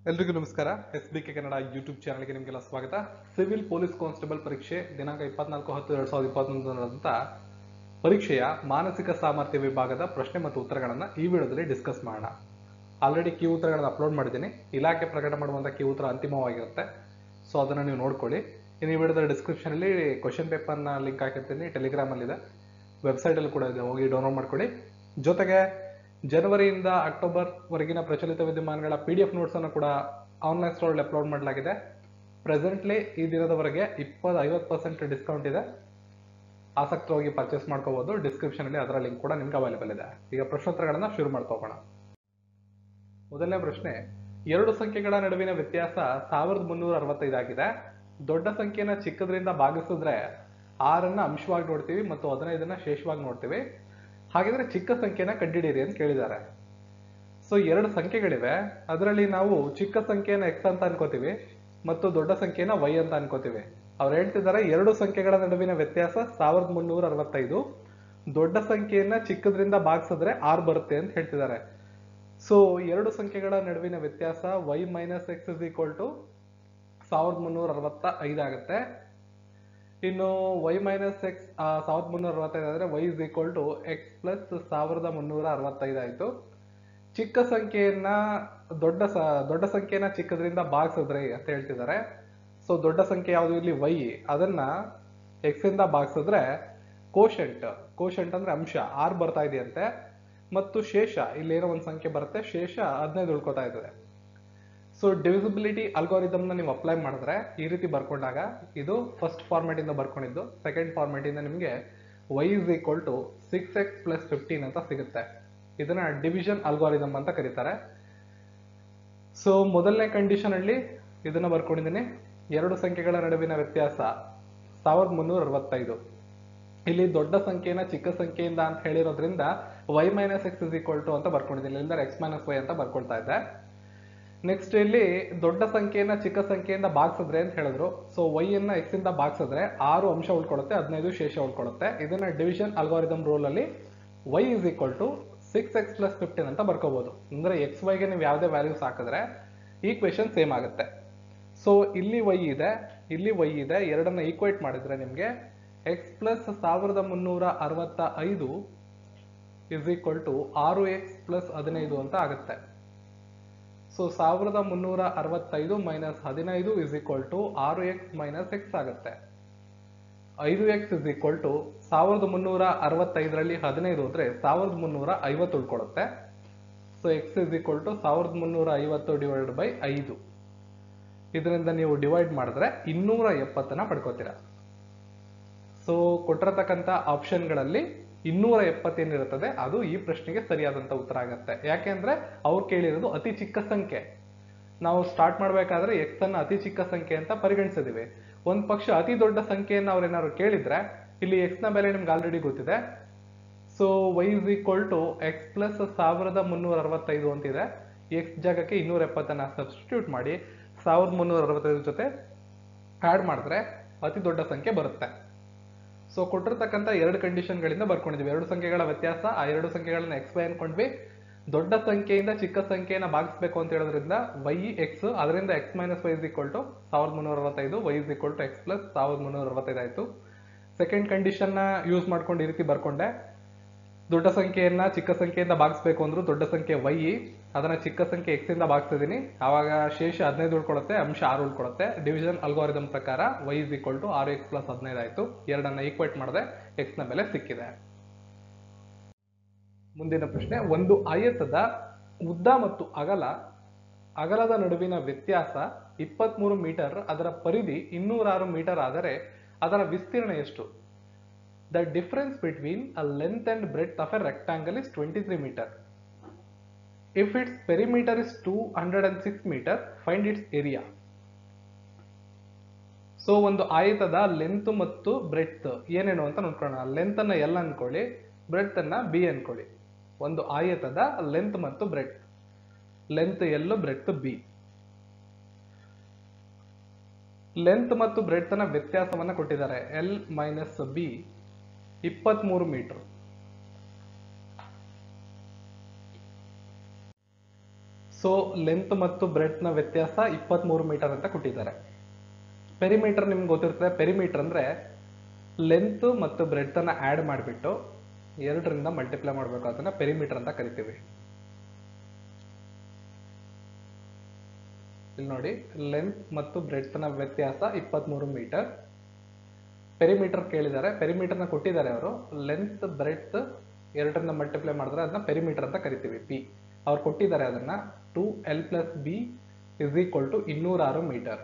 ಎಲ್ರಿಗೂ ನಮಸ್ಕಾರ S B K Kannada YouTube ಚಾನಲ್ಗೆ ನಿಮಗೆಲ್ಲ ಸ್ವಾಗತ ಸಿವಿಲ್ ಪೊಲೀಸ್ ಕಾನ್ಸ್ಟೇಬಲ್ ಪರೀಕ್ಷೆ ದಿನಾಂಕ ಇಪ್ಪತ್ನಾಲ್ಕು ಹತ್ತು ಎರಡ್ ಸಾವಿರದ ಇಪ್ಪತ್ತೊಂದರಂತ ಪರೀಕ್ಷೆಯ ಮಾನಸಿಕ ಸಾಮರ್ಥ್ಯ ವಿಭಾಗದ ಪ್ರಶ್ನೆ ಮತ್ತು ಉತ್ತರಗಳನ್ನು ಈ ವಿಡಿಯೋದಲ್ಲಿ ಡಿಸ್ಕಸ್ ಮಾಡೋಣ ಆಲ್ರೆಡಿ ಕೀ ಉತ್ತರಗಳನ್ನು ಅಪ್ಲೋಡ್ ಮಾಡಿದ್ದೀನಿ ಇಲಾಖೆ ಪ್ರಕಟ ಮಾಡುವಂಥ ಕೀ ಉತ್ತರ ಅಂತಿಮವಾಗಿರುತ್ತೆ ಸೊ ಅದನ್ನು ನೀವು ನೋಡ್ಕೊಳ್ಳಿ ಇನ್ನು ಈ ವಿಡಿಯೋದ ಡಿಸ್ಕ್ರಿಪ್ಷನಲ್ಲಿ ಕ್ವಶನ್ ಪೇಪರ್ನ ಲಿಂಕ್ ಹಾಕಿರ್ತೀನಿ ಟೆಲಿಗ್ರಾಮಲ್ಲಿದೆ ವೆಬ್ಸೈಟಲ್ಲಿ ಕೂಡ ಇದೆ ಹೋಗಿ ಡೌನ್ಲೋಡ್ ಮಾಡ್ಕೊಳ್ಳಿ ಜೊತೆಗೆ ಜನವರಿಯಿಂದ ಅಕ್ಟೋಬರ್ ವರೆಗಿನ ಪ್ರಚಲಿತ ವಿದ್ಯಮಾನಗಳ ಪಿ ಡಿ ಎಫ್ ನೋಟ್ಸನ್ನು ಕೂಡ ಆನ್ಲೈನ್ ಸ್ಟೋರಲ್ಲಿ ಅಪ್ಲೋಡ್ ಮಾಡಲಾಗಿದೆ ಪ್ರೆಸೆಂಟ್ಲಿ ಈ ದಿನದವರೆಗೆ ಇಪ್ಪತ್ತು ಐವತ್ತು ಪರ್ಸೆಂಟ್ ಡಿಸ್ಕೌಂಟ್ ಇದೆ ಆಸಕ್ತವಾಗಿ ಪರ್ಚೇಸ್ ಮಾಡ್ಕೋಬಹುದು ಡಿಸ್ಕ್ರಿಪ್ಷನಲ್ಲಿ ಅದರ ಲಿಂಕ್ ಕೂಡ ನಿಮ್ಗೆ ಅವೈಲೇಬಲ್ ಇದೆ ಈಗ ಪ್ರಶ್ನೋತ್ತರಗಳನ್ನ ಶುರು ಮಾಡ್ಕೋಗೋಣ ಮೊದಲನೇ ಪ್ರಶ್ನೆ ಎರಡು ಸಂಖ್ಯೆಗಳ ನಡುವಿನ ವ್ಯತ್ಯಾಸ ಸಾವಿರದ ಮುನ್ನೂರ ಅರವತ್ತೈದಾಗಿದೆ ದೊಡ್ಡ ಸಂಖ್ಯೆನ ಚಿಕ್ಕದ್ರಿಂದ ಭಾಗಿಸಿದ್ರೆ ಆರನ್ನ ಅಂಶವಾಗಿ ನೋಡ್ತೀವಿ ಮತ್ತು ಹದಿನೈದನ್ನ ಶೇಷವಾಗಿ ನೋಡ್ತೀವಿ ಹಾಗಿದ್ರೆ ಚಿಕ್ಕ ಸಂಖ್ಯೆನ ಕಂಡುಹಿಡಿಯಿರಿ ಅಂತ ಕೇಳಿದ್ದಾರೆ ಸೊ ಎರಡು ಸಂಖ್ಯೆಗಳಿವೆ ಅದರಲ್ಲಿ ನಾವು ಚಿಕ್ಕ ಸಂಖ್ಯೆನ ಎಕ್ಸ್ ಅಂತ ಅನ್ಕೋತೀವಿ ಮತ್ತು ದೊಡ್ಡ ಸಂಖ್ಯೆನ ವೈ ಅಂತ ಅನ್ಕೋತೀವಿ ಅವ್ರು ಹೇಳ್ತಿದ್ದಾರೆ ಎರಡು ಸಂಖ್ಯೆಗಳ ನಡುವಿನ ವ್ಯತ್ಯಾಸ ಸಾವಿರದ ಮುನ್ನೂರ ಅರವತ್ತೈದು ದೊಡ್ಡ ಸಂಖ್ಯೆಯನ್ನ ಚಿಕ್ಕದ್ರಿಂದ ಭಾಗಿಸಿದ್ರೆ ಆರ್ ಬರುತ್ತೆ ಅಂತ ಹೇಳ್ತಿದ್ದಾರೆ ಸೊ ಎರಡು ಸಂಖ್ಯೆಗಳ ನಡುವಿನ ವ್ಯತ್ಯಾಸ Y minus X is equal to ಸಾವಿರದ ಮುನ್ನೂರ ಅರವತ್ತ ಐದಾಗುತ್ತೆ ಇನ್ನು ವೈ ಮೈನಸ್ ಎಕ್ಸ್ ಸಾವಿರದ ಮುನ್ನೂರ ಅರವತ್ತೈದು ಆದರೆ Y is equal to X plus ಸಾವಿರದ ಮುನ್ನೂರ ಅರವತ್ತೈದು ಆಯಿತು ಚಿಕ್ಕ ಸಂಖ್ಯೆಯನ್ನ ದೊಡ್ಡ ಸ ದೊಡ್ಡ ಸಂಖ್ಯೆನ ಚಿಕ್ಕದ್ರಿಂದ ಭಾಗಿಸಿದ್ರೆ ಅಂತ ಹೇಳ್ತಿದ್ದಾರೆ ಸೊ ದೊಡ್ಡ ಸಂಖ್ಯೆ ಯಾವುದು ಇಲ್ಲಿ ವೈ ಅದನ್ನ ಎಕ್ಸ್ ಇಂದ ಭಾಗಿಸಿದ್ರೆ ಕೋಶಂಟ್ ಕೋಶಂಟ್ ಅಂದ್ರೆ ಅಂಶ ಆರ್ ಬರ್ತಾ ಇದೆಯಂತೆ ಮತ್ತು ಶೇಷ ಇಲ್ಲಿ ಏನೋ ಒಂದು ಸಂಖ್ಯೆ ಬರುತ್ತೆ ಶೇಷ ಹದಿನೈದು ಉಳ್ಕೋತಾ ಇರ್ತದೆ ಸೊ ಡಿವಿಸಿಬಿಲಿಟಿ ಅಲ್ಗೋರಿದಮ್ನ ನೀವು ಅಪ್ಲೈ ಮಾಡಿದ್ರೆ ಈ ರೀತಿ ಬರ್ಕೊಂಡಾಗ ಇದು ಫಸ್ಟ್ ಫಾರ್ಮೆಟ್ ಇಂದ ಬರ್ಕೊಂಡಿದ್ದು ಸೆಕೆಂಡ್ ಫಾರ್ಮೆಟ್ ಇಂದ ನಿಮಗೆ Y is equal to six X plus fifteen ಅಂತ ಸಿಗುತ್ತೆ ಇದನ್ನ ಡಿವಿಷನ್ ಅಲ್ಗೋರಿದಮ್ ಅಂತ ಕರೀತಾರೆ ಸೊ ಮೊದಲನೇ ಕಂಡೀಷನ್ ಅಲ್ಲಿ ಇದನ್ನ ಬರ್ಕೊಂಡಿದ್ದೀನಿ ಎರಡು ಸಂಖ್ಯೆಗಳ ನಡುವಿನ ವ್ಯತ್ಯಾಸ ಸಾವಿರದ ಮುನ್ನೂರ ಅರವತ್ತೈದು ಇಲ್ಲಿ ದೊಡ್ಡ ಸಂಖ್ಯೆನ ಚಿಕ್ಕ ಸಂಖ್ಯೆಯಿಂದ ಅಂತ ಹೇಳಿರೋದ್ರಿಂದ Y minus X is equal to ಅಂತ ಬರ್ಕೊಂಡಿದ್ದೀನಿ ಇಲ್ಲಿಂದ ಎಕ್ಸ್ ಮೈನಸ್ ವೈ ಅಂತ ಬರ್ಕೊಳ್ತಾ ಇದ್ದೆ ನೆಕ್ಸ್ಟ್ ಇಲ್ಲಿ ದೊಡ್ಡ ಸಂಖ್ಯೆಯನ್ನ ಚಿಕ್ಕ ಸಂಖ್ಯೆಯಿಂದ ಭಾಗಿಸಿದ್ರೆ ಅಂತ ಹೇಳಿದ್ರು ಸೊ ವೈ ಅನ್ನ ಎಕ್ಸ್ ಇಂದ ಭಾಗಿಸಿದ್ರೆ ಆರು ಅಂಶ ಉಳ್ಕೊಳ್ಳುತ್ತೆ ಹದಿನೈದು ಶೇಷ ಉಳ್ಕೊಳ್ಳುತ್ತೆ ಇದನ್ನ ಡಿವಿಷನ್ ಅಲ್ಗಾರಿದಮ್ ರೂಲ್ ಅಲ್ಲಿ Y is equal to six X plus fifteen ಅಂತ ಬರ್ಕೋಬಹುದು ಅಂದ್ರೆ ಎಕ್ಸ್ ವೈಗೆ ನೀವು ಯಾವುದೇ ವ್ಯಾಲ್ಯೂಸ್ ಹಾಕಿದ್ರೆ ಈಕ್ವೇಶನ್ ಸೇಮ್ ಆಗುತ್ತೆ ಸೊ ಇಲ್ಲಿ ವೈ ಇದೆ ಇಲ್ಲಿ ವೈ ಇದೆ ಎರಡನ್ನ ಈಕ್ವೇಟ್ ಮಾಡಿದ್ರೆ ನಿಮಗೆ ಎಕ್ಸ್ ಪ್ಲಸ್ ಸಾವಿರದ ಮುನ್ನೂರ ಅರವತ್ತ ಐದು ಇಸ್ ಈಕ್ವಲ್ ಟು ಆರು ಎಕ್ಸ್ ಪ್ಲಸ್ ಹದಿನೈದು ಅಂತ ಆಗುತ್ತೆ ಸೊ ಸಾವಿರದ ಮುನ್ನೂರ ಅರವತ್ತೈದು ಮೈನಸ್ ಹದಿನೈದು ಇಸ್ ಈಕ್ವಲ್ ಟು ಆರು ಎಕ್ಸ್ ಮೈನಸ್ ಎಕ್ಸ್ ಆಗುತ್ತೆ ಐದು ಎಕ್ಸ್ ಇಸ್ ಈಕ್ವಲ್ ಟು ಸಾವಿರದ ಮುನ್ನೂರ ಅರವತ್ತೈದರಲ್ಲಿ ಹದಿನೈದು ಅಂದ್ರೆ ಸಾವಿರದ ಮುನ್ನೂರ ಐವತ್ತು ಉಳ್ಕೊಳ್ಳುತ್ತೆ so X is equal to ಸಾವಿರದ ಮುನ್ನೂರ ಐವತ್ತು ಡಿವೈಡ್ ಬೈ ಐದು ಇದರಿಂದ ನೀವು ಡಿವೈಡ್ ಮಾಡಿದ್ರೆ ಇನ್ನೂರ ಎಪ್ಪತ್ತನ್ನ ಪಡ್ಕೋತೀರಾ ಸೊ ಕೊಟ್ಟಿರತಕ್ಕಂಥ ಆಪ್ಷನ್ಗಳಲ್ಲಿ ಇನ್ನೂರ ಎಪ್ಪತ್ತೇನಿರುತ್ತದೆ ಅದು ಈ ಪ್ರಶ್ನೆಗೆ ಸರಿಯಾದಂತ ಉತ್ತರ ಆಗುತ್ತೆ ಯಾಕೆಂದ್ರೆ ಅವ್ರು ಕೇಳಿರೋದು ಅತಿ ಚಿಕ್ಕ ಸಂಖ್ಯೆ ನಾವು ಸ್ಟಾರ್ಟ್ ಮಾಡ್ಬೇಕಾದ್ರೆ ಎಕ್ಸ್ ಅನ್ನ ಅತಿ ಚಿಕ್ಕ ಸಂಖ್ಯೆ ಅಂತ ಪರಿಗಣಿಸಿದೀವಿ ಒಂದ್ ಪಕ್ಷ ಅತಿ ದೊಡ್ಡ ಸಂಖ್ಯೆಯನ್ನು ಅವ್ರು ಏನಾದ್ರು ಕೇಳಿದ್ರೆ ಇಲ್ಲಿ ಎಕ್ಸ್ ನ ಬೆಲೆ ನಿಮ್ಗೆ ಆಲ್ರೆಡಿ ಗೊತ್ತಿದೆ so Y is equal to X plus ಸಾವಿರದ ಮುನ್ನೂರ ಅರವತ್ತೈದು ಅಂತಿದೆ ಎಕ್ಸ್ ಜಾಗಕ್ಕೆ ಇನ್ನೂರ ಎಪ್ಪತ್ತನ್ನ ಸಬ್ಸ್ಟಿಟ್ಯೂಟ್ ಮಾಡಿ ಸಾವಿರದ ಮುನ್ನೂರ ಅರವತ್ತೈದು ಜೊತೆ ಆಡ್ ಮಾಡಿದ್ರೆ ಅತಿ ದೊಡ್ಡ ಸಂಖ್ಯೆ ಬರುತ್ತೆ ಸೊ ಕೊಟ್ಟಿರ್ತಕ್ಕಂಥ ಎರಡು ಕಂಡೀಷನ್ಗಳಿಂದ ಬರ್ಕೊಂಡಿದ್ವಿ ಎರಡು ಸಂಖ್ಯೆಗಳ ವ್ಯತ್ಯಾಸ ಆ ಎರಡು ಸಂಖ್ಯೆಗಳನ್ನ ಎಕ್ಸ್ ವೈ ಅನ್ಕೊಂಡ್ವಿ ದೊಡ್ಡ ಸಂಖ್ಯೆಯಿಂದ ಚಿಕ್ಕ ಸಂಖ್ಯೆಯನ್ನ ಭಾಗಿಸ್ಬೇಕು ಅಂತ ಹೇಳೋದ್ರಿಂದ ವೈ ಎಕ್ಸ್ ಅದರಿಂದ X minus Y is equal to ಸಾವಿರದ ಮುನ್ನೂರ ಅರವತ್ತೈದು Y is equal to X plus ಸಾವಿರದ ಮುನ್ನೂರ ಅರವತ್ತೈದು ಆಯಿತು ಸೆಕೆಂಡ್ ಕಂಡೀಷನ್ನ ಯೂಸ್ ಮಾಡ್ಕೊಂಡು ಈ ರೀತಿ ಬರ್ಕೊಂಡೆ ದೊಡ್ಡ ಸಂಖ್ಯೆಯನ್ನ ಚಿಕ್ಕ ಸಂಖ್ಯೆಯಿಂದ ಭಾಗಿಸ್ಬೇಕು ಅಂದ್ರು ದೊಡ್ಡ ಸಂಖ್ಯೆ ವೈ ಅದನ್ನ ಚಿಕ್ಕ ಸಂಖ್ಯೆ ಎಕ್ಸ್ ಇಂದ ಭಾಗಿಸ್ತಿದ್ದೀನಿ ಆವಾಗ ಶೇಷ ಹದಿನೈದು ಉಳ್ಕೊಳುತ್ತೆ ಅಂಶ ಆರು ಉಳ್ಕೊಳುತ್ತೆ ಡಿವಿಷನ್ ಅಲ್ಗೋರಿದಮ್ ಪ್ರಕಾರ ವೈ ಇಸ್ ಈಕ್ವಲ್ ಟು ಆರು ಎಕ್ಸ್ ಪ್ಲಸ್ ಹದಿನೈದು ಆಯ್ತು ಎರಡನ್ನ ಈಕ್ವೇಟ್ ಮಾಡಿದೆ ಎಕ್ಸ್ ನ ಬೆಲೆ ಸಿಕ್ಕಿದೆ ಮುಂದಿನ ಪ್ರಶ್ನೆ ಒಂದು ಆಯತದ ಉದ್ದ ಮತ್ತು ಅಗಲ ಅಗಲದ ನಡುವಿನ ವ್ಯತ್ಯಾಸ ಇಪ್ಪತ್ಮೂರು ಮೀಟರ್ ಅದರ ಪರಿಧಿ ಇನ್ನೂರಾರು ಮೀಟರ್ ಆದರೆ ಅದರ ವಿಸ್ತೀರ್ಣ ಎಷ್ಟು the difference between a length and breadth of a rectangle is twenty three metre if its perimeter is two hundred and six metre find its area so ಒಂದು ಆಯತದ ಲೆಂತ್ ಮತ್ತು ಬ್ರೆಡ್ತ್ ಏನೇನು ಅಂತ ನೋಡ್ಕೊಳ್ಳೋಣ ಲೆಂತ್ ಅನ್ನ ಎಲ್ ಅನ್ಕೊಳ್ಳಿ breadth ಅನ್ನ B ಅನ್ಕೊಳ್ಳಿ ಒಂದು ಆಯತದ ಲೆಂತ್ ಮತ್ತು breadth length L breadth B length ಮತ್ತು ಬ್ರೆಡ್ತ್ ನ ವ್ಯತ್ಯಾಸವನ್ನ ಕೊಟ್ಟಿದ್ದಾರೆ ಎಲ್ ಮೈನಸ್ ಬಿ ಇಪ್ಪತ್ಮೂರು ಮೀಟರ್ ಸೊ ಲೆಂತ್ ಮತ್ತು ಬ್ರೆಡ್ತ್ ನ ವ್ಯತ್ಯಾಸ ಇಪ್ಪತ್ಮೂರು ಮೀಟರ್ ಅಂತ ಕೊಟ್ಟಿದ್ದಾರೆ ಪೆರಿಮೀಟರ್ ನಿಮ್ಗೆ ಗೊತ್ತಿರ್ತದೆ ಪೆರಿಮೀಟರ್ ಅಂದ್ರೆ ಲೆಂತ್ ಮತ್ತು ಬ್ರೆಡ್ತ್ ಅನ್ನ ಆಡ್ ಮಾಡಿಬಿಟ್ಟು ಎರಡರಿಂದ ಮಲ್ಟಿಪ್ಲೈ ಮಾಡಬೇಕು ಅದನ್ನ ಪೆರಿಮೀಟರ್ ಅಂತ ಕರಿತೀವಿ ಇಲ್ಲಿ ನೋಡಿ ಲೆಂತ್ ಮತ್ತು ಬ್ರೆಡ್ತ್ ನ ವ್ಯತ್ಯಾಸ ಇಪ್ಪತ್ಮೂರು ಮೀಟರ್ ಪೆರಿಮೀಟರ್ ಕೇಳಿದ್ದಾರೆ ಪೆರಿಮೀಟರ್ನ ಕೊಟ್ಟಿದ್ದಾರೆ ಅವರು ಲೆಂತ್ ಬ್ರೆಡ್ತ್ ಎರಡರಿಂದ ಮಲ್ಟಿಪ್ಲೈ ಮಾಡಿದ್ರೆ ಅದನ್ನ ಪೆರಿಮೀಟರ್ ಅಂತ ಕರಿತೀವಿ ಪಿ ಅವ್ರು ಕೊಟ್ಟಿದ್ದಾರೆ ಅದನ್ನ two L plus B is equal to ಇನ್ನೂರಾರು metre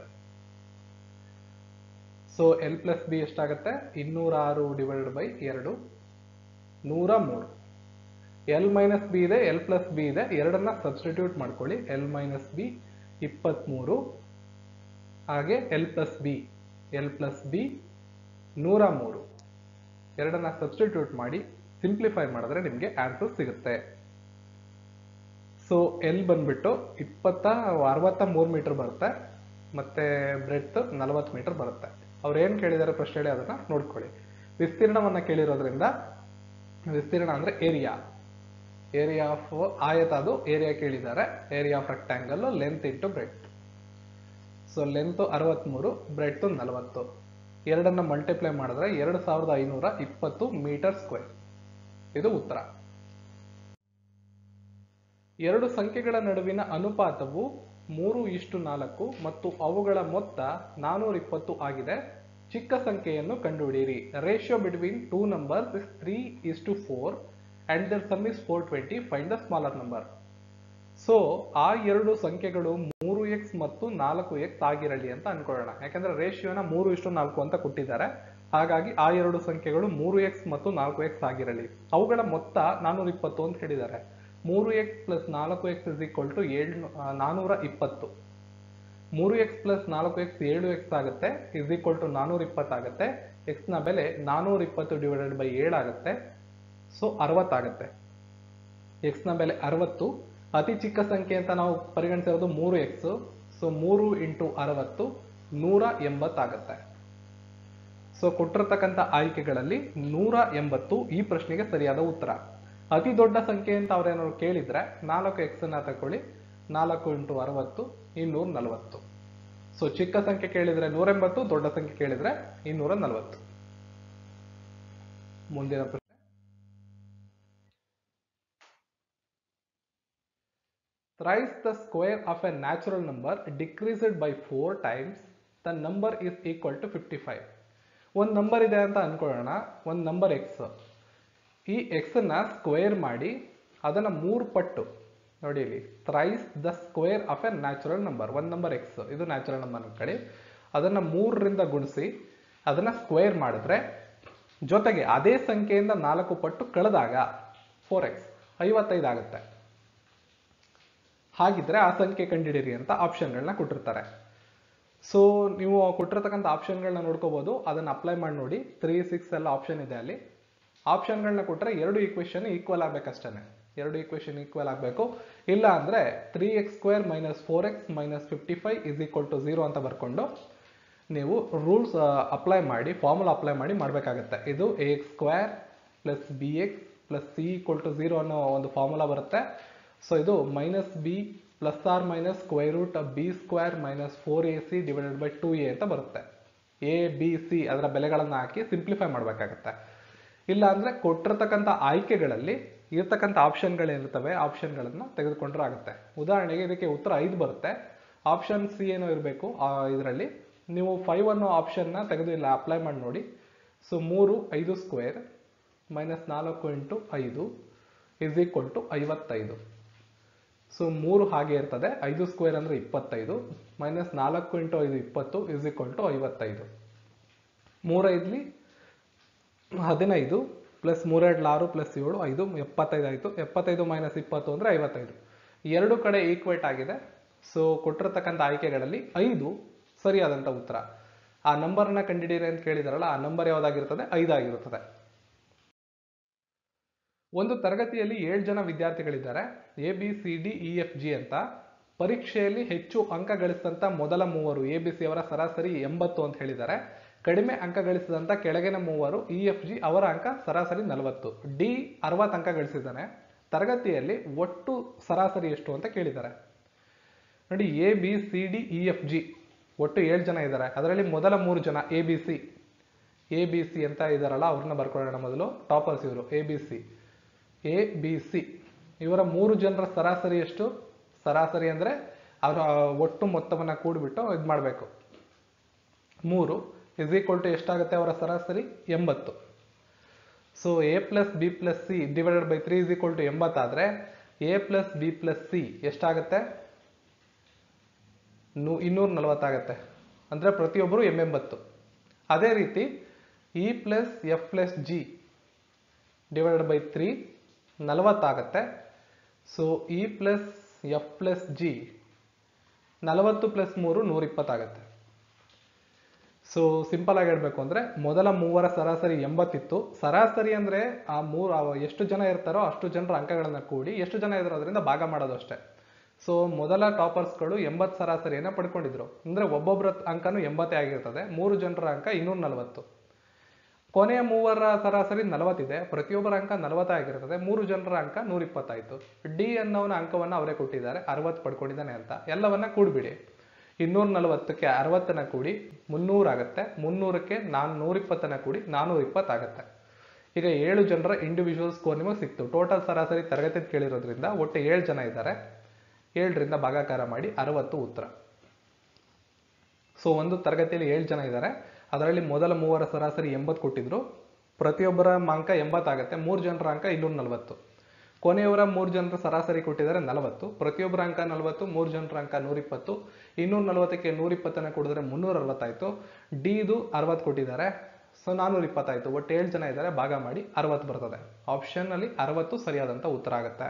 so L plus B ಎಷ್ಟಾಗುತ್ತೆ ಇನ್ನೂರಾರು ಡಿವೈಡೆಡ್ ಬೈ ಎರಡು ನೂರ ಮೂರು ಎಲ್ ಮೈನಸ್ ಬಿ ಇದೆ ಎಲ್ ಪ್ಲಸ್ ಬಿ ಇದೆ ಎರಡನ್ನ ಸಬ್ಸ್ಟಿಟ್ಯೂಟ್ ಮಾಡ್ಕೊಳ್ಳಿ ಎಲ್ ಮೈನಸ್ ಬಿ ಇಪ್ಪತ್ತ್ಮೂರು ಹಾಗೆ L plus B L plus B ನೂರ ಮೂರು ಎರಡನ್ನ ಸಬ್ಸ್ಟಿಟ್ಯೂಟ್ ಮಾಡಿ ಸಿಂಪ್ಲಿಫೈ ಮಾಡಿದ್ರೆ ನಿಮಗೆ ಆನ್ಸರ್ ಸಿಗುತ್ತೆ ಸೊ ಎಲ್ ಬಂದ್ಬಿಟ್ಟು ಇಪ್ಪತ್ತ ಅರವತ್ತ ಮೂರು ಮೀಟರ್ ಬರುತ್ತೆ ಮತ್ತೆ ಬ್ರೆಡ್ತ್ ನಲವತ್ತು ಮೀಟರ್ ಬರುತ್ತೆ ಅವ್ರು ಏನು ಕೇಳಿದ್ದಾರೆ ಪ್ರಶ್ನೆ ಅದನ್ನ ನೋಡ್ಕೊಳ್ಳಿ ವಿಸ್ತೀರ್ಣವನ್ನ ಕೇಳಿರೋದ್ರಿಂದ ವಿಸ್ತೀರ್ಣ ಅಂದ್ರೆ ಏರಿಯಾ ಏರಿಯಾ ಆಫ್ ಆಯತ ಅದು ಏರಿಯಾ ಕೇಳಿದ್ದಾರೆ area of rectangle length into breadth so length ಅರವತ್ಮೂರು ಬ್ರೆಡ್ತ್ ನಲವತ್ತು ಎರಡನ್ನ ಮಲ್ಟಿಪ್ಲೈ ಮಾಡಿದ್ರೆ ಎರಡು ಸಾವಿರದ ಐನೂರ ಇಪ್ಪತ್ತು ಮೀಟರ್ ಸ್ಕ್ವೇರ್ ಇದು ಉತ್ತರ ಎರಡು ಸಂಖ್ಯೆಗಳ ನಡುವಿನ ಅನುಪಾತವು ಮೂರು ಇಷ್ಟು ನಾಲ್ಕು ಮತ್ತು ಅವುಗಳ ಮೊತ್ತ ನಾನೂರ ಇಪ್ಪತ್ತು ಆಗಿದೆ ಚಿಕ್ಕ ಸಂಖ್ಯೆಯನ್ನು ಕಂಡುಹಿಡಿಯಿರಿ ratio between two numbers is three is to four and their sum is four twenty find the smaller number so ಆ ಎರಡು ಸಂಖ್ಯೆಗಳು ಮೂರು ಎಕ್ಸ್ ಮತ್ತು ನಾಲ್ಕು ಎಕ್ಸ್ ಆಗಿರಲಿ ಅಂತ ಅನ್ಕೊಳ್ಳೋಣ ಯಾಕಂದ್ರೆ ರೇಷಿಯೋನ ಮೂರು ಇಷ್ಟು ನಾಲ್ಕು ಅಂತ ಕೊಟ್ಟಿದ್ದಾರೆ ಹಾಗಾಗಿ ಆ ಎರಡು ಸಂಖ್ಯೆಗಳು ಮೂರು ಎಕ್ಸ್ ಮತ್ತು ನಾಲ್ಕು ಎಕ್ಸ್ ಆಗಿರಲಿ ಅವುಗಳ ಮೊತ್ತ ನಾನೂರ ಇಪ್ಪತ್ತು ಅಂತ ಹೇಳಿದ್ದಾರೆ ಮೂರು ಎಕ್ಸ್ ಪ್ಲಸ್ ನಾಲ್ಕು ಎಕ್ಸ್ ಇಸ್ ಈಕ್ವಲ್ ಟು ಏಳು ನಾನೂರ ಇಪ್ಪತ್ತು ಮೂರು ಎಕ್ಸ್ ಪ್ಲಸ್ ನಾಲ್ಕು ಎಕ್ಸ್ ಏಳು ಎಕ್ಸ್ ಆಗುತ್ತೆ ಇಸ್ ಈಕ್ವಲ್ ಟು ನಾನೂರ ಇಪ್ಪತ್ತಾಗುತ್ತೆ ಎಕ್ಸ್ ನ ಬೆಲೆ ನಾನೂರ ಇಪ್ಪತ್ತು ಡಿವೈಡೆಡ್ ಬೈ ಏಳಾಗುತ್ತೆ ಸೊ ಅರವತ್ತಾಗುತ್ತೆ ಎಕ್ಸ್ ನ ಬೆಲೆ ಅರವತ್ತು ಅತಿ ಚಿಕ್ಕ ಸಂಖ್ಯೆ ಅಂತ ನಾವು ಪರಿಗಣಿಸಿರೋದು ಮೂರು ಎಕ್ಸ್ ಸೊ ಮೂರು ಇಂಟು ಅರವತ್ತು ನೂರ ಎಂಬತ್ತಾಗತ್ತೆ ಸೊ ಕೊಟ್ಟಿರ್ತಕ್ಕಂಥ ಆಯ್ಕೆಗಳಲ್ಲಿ ನೂರ ಎಂಬತ್ತು ಈ ಪ್ರಶ್ನೆಗೆ ಸರಿಯಾದ ಉತ್ತರ ಅತಿ ದೊಡ್ಡ ಸಂಖ್ಯೆ ಅಂತ ಅವ್ರೇನಾದ್ರು ಕೇಳಿದ್ರೆ ನಾಲ್ಕು ಎಕ್ಸ್ ಅನ್ನ ತಗೊಳ್ಳಿ ನಾಲ್ಕು ಇಂಟು ಅರವತ್ತು ಇನ್ನೂರ ನಲವತ್ತು ಸೊ ಚಿಕ್ಕ ಸಂಖ್ಯೆ ಕೇಳಿದ್ರೆ ನೂರ ಎಂಬತ್ತು ದೊಡ್ಡ ಸಂಖ್ಯೆ ಕೇಳಿದ್ರೆ ಇನ್ನೂರ ನಲವತ್ತು ಮುಂದಿನ ಪ್ರಶ್ನೆ thrice the square of a natural number decreased by 4 times the number is equal to 55 ಒಂದು ನಂಬರ್ ಇದೆ ಅಂತ ಅನ್ಕೊಳ್ಳೋಣ ಒಂದು ನಂಬರ್ ಎಕ್ಸ್ ಈ ಎಕ್ಸ್ ನ ಸ್ಕ್ವೇರ್ ಮಾಡಿ ಅದನ್ನ ಮೂರು ಪಟ್ಟು ನೋಡಿ ಇಲ್ಲಿ thrice the square of a natural number ಒಂದು ನಂಬರ್ ಎಕ್ಸ್ ಇದು ನ್ಯಾಚುರಲ್ ನಂಬರ್ ಅನ್ಕೊಳ್ಳಿ ಅದನ್ನ ಮೂರರಿಂದ ಗುಣಿಸಿ ಅದನ್ನ ಸ್ಕ್ವೇರ್ ಮಾಡಿದ್ರೆ ಜೊತೆಗೆ ಅದೇ ಸಂಖ್ಯೆಯಿಂದ ನಾಲ್ಕು ಪಟ್ಟು ಕಳೆದಾಗ ಫೋರ್ ಎಕ್ಸ್ ಐವತ್ತೈದು ಆಗುತ್ತೆ ಹಾಗಿದ್ರೆ ಆ ಸಂಖ್ಯೆ ಕಂಡುಹಿಡಿಯಿರಿ ಅಂತ ಆಪ್ಷನ್ಗಳನ್ನ ಕೊಟ್ಟಿರ್ತಾರೆ ಸೊ ನೀವು ಕೊಟ್ಟಿರ್ತಕ್ಕಂಥ ಆಪ್ಷನ್ಗಳನ್ನ ನೋಡ್ಕೋಬಹುದು ಅದನ್ನ ಅಪ್ಲೈ ಮಾಡಿ ನೋಡಿ ತ್ರೀ ಸಿಕ್ಸ್ ಎಲ್ಲ ಆಪ್ಷನ್ ಇದೆ ಅಲ್ಲಿ ಆಪ್ಷನ್ಗಳನ್ನ ಕೊಟ್ಟರೆ ಎರಡು ಈಕ್ವೇಶನ್ ಈಕ್ವಲ್ ಆಗ್ಬೇಕಷ್ಟೇ ಎರಡು ಈಕ್ವೇಶನ್ ಈಕ್ವಲ್ ಆಗಬೇಕು ಇಲ್ಲ ಅಂದ್ರೆ three X square minus four X minus fifty five is equal to zero ಅಂತ ಬರ್ಕೊಂಡು ನೀವು ರೂಲ್ಸ್ ಅಪ್ಲೈ ಮಾಡಿ ಫಾರ್ಮುಲಾ ಅಪ್ಲೈ ಮಾಡಿ ಮಾಡಬೇಕಾಗತ್ತೆ ಇದು A X square plus B X plus C equal to zero ಅನ್ನೋ ಒಂದು ಫಾರ್ಮುಲಾ ಬರುತ್ತೆ ಸೊ ಇದು minus B plus or minus square root B square minus four A C divided by two A ಅಂತ ಬರುತ್ತೆ A B C ಅದರ ಬೆಲೆಗಳನ್ನು ಹಾಕಿ simplify ಮಾಡಬೇಕಾಗತ್ತೆ ಇಲ್ಲ ಅಂದ್ರೆ ಕೊಟ್ಟಿರ್ತಕ್ಕಂಥ ಆಯ್ಕೆಗಳಲ್ಲಿ ಇರ್ತಕ್ಕಂಥ ಆಪ್ಷನ್ಗಳೇನಿರ್ತವೆ ಆಪ್ಷನ್ಗಳನ್ನು ತೆಗೆದುಕೊಂಡ್ರೆ ಆಗುತ್ತೆ ಉದಾಹರಣೆಗೆ ಇದಕ್ಕೆ ಉತ್ತರ ಐದು ಬರುತ್ತೆ ಆಪ್ಷನ್ ಸಿ ಏನೋ ಇರಬೇಕು ಇದರಲ್ಲಿ ನೀವು ಫೈವ್ ಅನ್ನೋ ಆಪ್ಷನ್ನ ತೆಗೆದು ಇಲ್ಲ ಅಪ್ಲೈ ಮಾಡಿ ನೋಡಿ ಸೊ ಮೂರು ಐದು ಸ್ಕ್ವೇರ್ ಮೈನಸ್ ನಾಲ್ಕು ಇಂಟು ಐದು ಇಸ್ ಈಕ್ವಲ್ ಟು ಐವತ್ತೈದು ಸೊ ಮೂರು ಹಾಗೆ ಇರ್ತದೆ ಐದು ಸ್ಕ್ವೇರ್ ಅಂದ್ರೆ ಇಪ್ಪತ್ತೈದು ಮೈನಸ್ ನಾಲ್ಕು ಇಂಟು ಐದು ಇಪ್ಪತ್ತು ಇಸ್ ಈಕ್ವಲ್ ಟು ಐವತ್ತೈದು ಮೂರೈದ್ಲಿ ಹದಿನೈದು ಪ್ಲಸ್ ಮೂರೆರಡು ಆರು ಪ್ಲಸ್ ಏಳು ಐದು ಎಪ್ಪತ್ತೈದು ಆಯಿತು ಎಪ್ಪತ್ತೈದು ಮೈನಸ್ ಇಪ್ಪತ್ತು ಅಂದರೆ ಐವತ್ತೈದು ಎರಡು ಕಡೆ ಈಕ್ವೇಟ್ ಆಗಿದೆ ಸೊ ಕೊಟ್ಟಿರ್ತಕ್ಕಂಥ ಆಯ್ಕೆಗಳಲ್ಲಿ ಐದು ಸರಿಯಾದಂಥ ಉತ್ತರ ಆ ನಂಬರ್ನ ಕಂಡಿಡೀರಿ ಅಂತ ಕೇಳಿದಾರಲ್ಲ ಆ ನಂಬರ್ ಯಾವುದಾಗಿರ್ತದೆ ಐದಾಗಿರುತ್ತದೆ ಒಂದು ತರಗತಿಯಲ್ಲಿ ಏಳು ಜನ ವಿದ್ಯಾರ್ಥಿಗಳಿದ್ದಾರೆ A B C D E F G ಅಂತ ಪರೀಕ್ಷೆಯಲ್ಲಿ ಹೆಚ್ಚು ಅಂಕ ಗಳಿಸಿದಂತ ಮೊದಲ ಮೂವರು ಎ ಬಿ ಸಿ ಅವರ ಸರಾಸರಿ ಎಂಬತ್ತು ಅಂತ ಹೇಳಿದ್ದಾರೆ ಕಡಿಮೆ ಅಂಕ ಗಳಿಸಿದಂತ ಕೆಳಗಿನ ಮೂವರು ಇ ಎಫ್ ಜಿ ಅವರ ಅಂಕ ಸರಾಸರಿ ನಲವತ್ತು ಡಿ ಅರವತ್ತು ಅಂಕ ಗಳಿಸಿದ್ದಾನೆ ತರಗತಿಯಲ್ಲಿ ಒಟ್ಟು ಸರಾಸರಿ ಎಷ್ಟು ಅಂತ ಕೇಳಿದ್ದಾರೆ ನೋಡಿ A B C D E F G ಒಟ್ಟು ಏಳು ಜನ ಇದ್ದಾರೆ ಅದರಲ್ಲಿ ಮೊದಲ ಮೂರು ಜನ A B C A B C ಅಂತ ಇದ್ದಾರಲ್ಲ ಅವ್ರನ್ನ ಬರ್ಕೊಳ್ಳೋಣ ಮೊದಲು ಟಾಪರ್ಸ್ ಇವರು A B C A B C ಇವರ ಮೂರು ಜನರ ಸರಾಸರಿ ಎಷ್ಟು ಸರಾಸರಿ ಅಂದರೆ ಅವರ ಒಟ್ಟು ಮೊತ್ತವನ್ನು ಕೂಡಿಬಿಟ್ಟು ಇದು ಮಾಡಬೇಕು ಮೂರು ಇಸ್ ಈಕ್ವಲ್ ಟು ಎಷ್ಟಾಗುತ್ತೆ ಅವರ ಸರಾಸರಿ ಎಂಬತ್ತು so A plus B plus C divided by three is equal to ಎಂಬತ್ತಾದರೆ A plus B plus C ಎಷ್ಟಾಗುತ್ತೆ ನೂ ಇನ್ನೂರ ನಲವತ್ತಾಗತ್ತೆ ಅಂದರೆ ಪ್ರತಿಯೊಬ್ಬರು ಎಂಬೆಂಬತ್ತು ಅದೇ ರೀತಿ E plus F plus G divided by three ನಲವತ್ತಾಗತ್ತೆ so E plus F plus G ನಲವತ್ತು ಪ್ಲಸ್ ಮೂರು ನೂರಿಪ್ಪತ್ತಾಗತ್ತೆ ಸೊ ಸಿಂಪಲ್ ಆಗಿ ಹೇಳ್ಬೇಕು ಅಂದ್ರೆ ಮೊದಲ ಮೂವರ ಸರಾಸರಿ ಎಂಬತ್ತಿತ್ತು ಸರಾಸರಿ ಅಂದ್ರೆ ಆ ಮೂರು ಆ ಎಷ್ಟು ಜನ ಇರ್ತಾರೋ ಅಷ್ಟು ಜನರ ಅಂಕಗಳನ್ನ ಕೂಡಿ ಎಷ್ಟು ಜನ ಇದ್ರು ಅದರಿಂದ ಭಾಗ ಮಾಡೋದು ಅಷ್ಟೇ ಸೊ ಮೊದಲ ಟಾಪರ್ಸ್ಗಳು ಎಂಬತ್ತು ಸರಾಸರಿಯನ್ನ ಪಡ್ಕೊಂಡಿದ್ರು ಅಂದ್ರೆ ಒಬ್ಬೊಬ್ಬರ ಅಂಕನೂ ಎಂಬತ್ತೇ ಆಗಿರ್ತದೆ ಮೂರು ಜನರ ಅಂಕ ಇನ್ನೂರ ನಲವತ್ತು ಕೊನೆಯ ಮೂವರ ಸರಾಸರಿ ನಲವತ್ತಿದೆ ಪ್ರತಿಯೊಬ್ಬರ ಅಂಕ ನಲವತ್ತೇ ಆಗಿರ್ತದೆ ಮೂರು ಜನರ ಅಂಕ ನೂರ ಇಪ್ಪತ್ತಾಯ್ತು ಡಿ ಅನ್ನೋನ ಅಂಕವನ್ನ ಅವರೇ ಕೊಟ್ಟಿದ್ದಾರೆ ಅರವತ್ತು ಪಡ್ಕೊಂಡಿದ್ದಾನೆ ಅಂತ ಎಲ್ಲವನ್ನ ಕೂಡ್ಬಿಡಿ ಇನ್ನೂರ ನಲವತ್ತಕ್ಕೆ ಅರವತ್ತನ್ನ ಕೂಡಿ ಮುನ್ನೂರ ಆಗುತ್ತೆ ಮುನ್ನೂರಕ್ಕೆ ನಾನು ನೂರಿಪ್ಪತ್ತನ್ನ ಕೂಡಿ ನಾನೂರ ಇಪ್ಪತ್ತಾಗತ್ತೆ ಈಗ ಏಳು ಜನರ ಇಂಡಿವಿಜುವಲ್ ಸ್ಕೋರ್ ನಿಮಗೆ ಸಿಕ್ತು ಟೋಟಲ್ ಸರಾಸರಿ ತರಗತಿ ಕೇಳಿರೋದ್ರಿಂದ ಒಟ್ಟು ಏಳು ಜನ ಇದ್ದಾರೆ ಏಳರಿಂದ ಭಾಗಾಕಾರ ಮಾಡಿ ಅರವತ್ತು ಉತ್ತರ ಸೊ ಒಂದು ತರಗತಿಯಲ್ಲಿ ಏಳು ಜನ ಇದ್ದಾರೆ ಅದರಲ್ಲಿ ಮೊದಲ ಮೂವರ ಸರಾಸರಿ ಎಂಬತ್ತು ಕೊಟ್ಟಿದ್ರು ಪ್ರತಿಯೊಬ್ಬರ ಅಂಕ ಎಂಬತ್ತಾಗತ್ತೆ ಮೂರು ಜನರ ಅಂಕ ಇನ್ನೂರ ನಲವತ್ತು ಕೊನೆಯವರ ಮೂರು ಜನರ ಸರಾಸರಿ ಕೊಟ್ಟಿದ್ದಾರೆ ನಲವತ್ತು ಪ್ರತಿಯೊಬ್ಬರ ಅಂಕ ನಲವತ್ತು ಮೂರು ಜನರ ಅಂಕ ನೂರಿಪ್ಪತ್ತು ಇನ್ನೂರ ನಲವತ್ತಕ್ಕೆ ನೂರಿಪ್ಪತ್ತನ್ನು ಕೊಡಿದ್ರೆ ಮುನ್ನೂರ ಅರವತ್ತಾಯ್ತು ಡಿ ಇದು ಅರವತ್ತು ಕೊಟ್ಟಿದ್ದಾರೆ ಸೊ ನಾನೂರ ಇಪ್ಪತ್ತಾಯ್ತು ಒಟ್ಟು ಏಳು ಜನ ಇದ್ದಾರೆ ಭಾಗ ಮಾಡಿ ಅರವತ್ತು ಬರ್ತದೆ ಆಪ್ಷನ್ ಅಲ್ಲಿ ಅರವತ್ತು ಸರಿಯಾದಂತ ಉತ್ತರ ಆಗುತ್ತೆ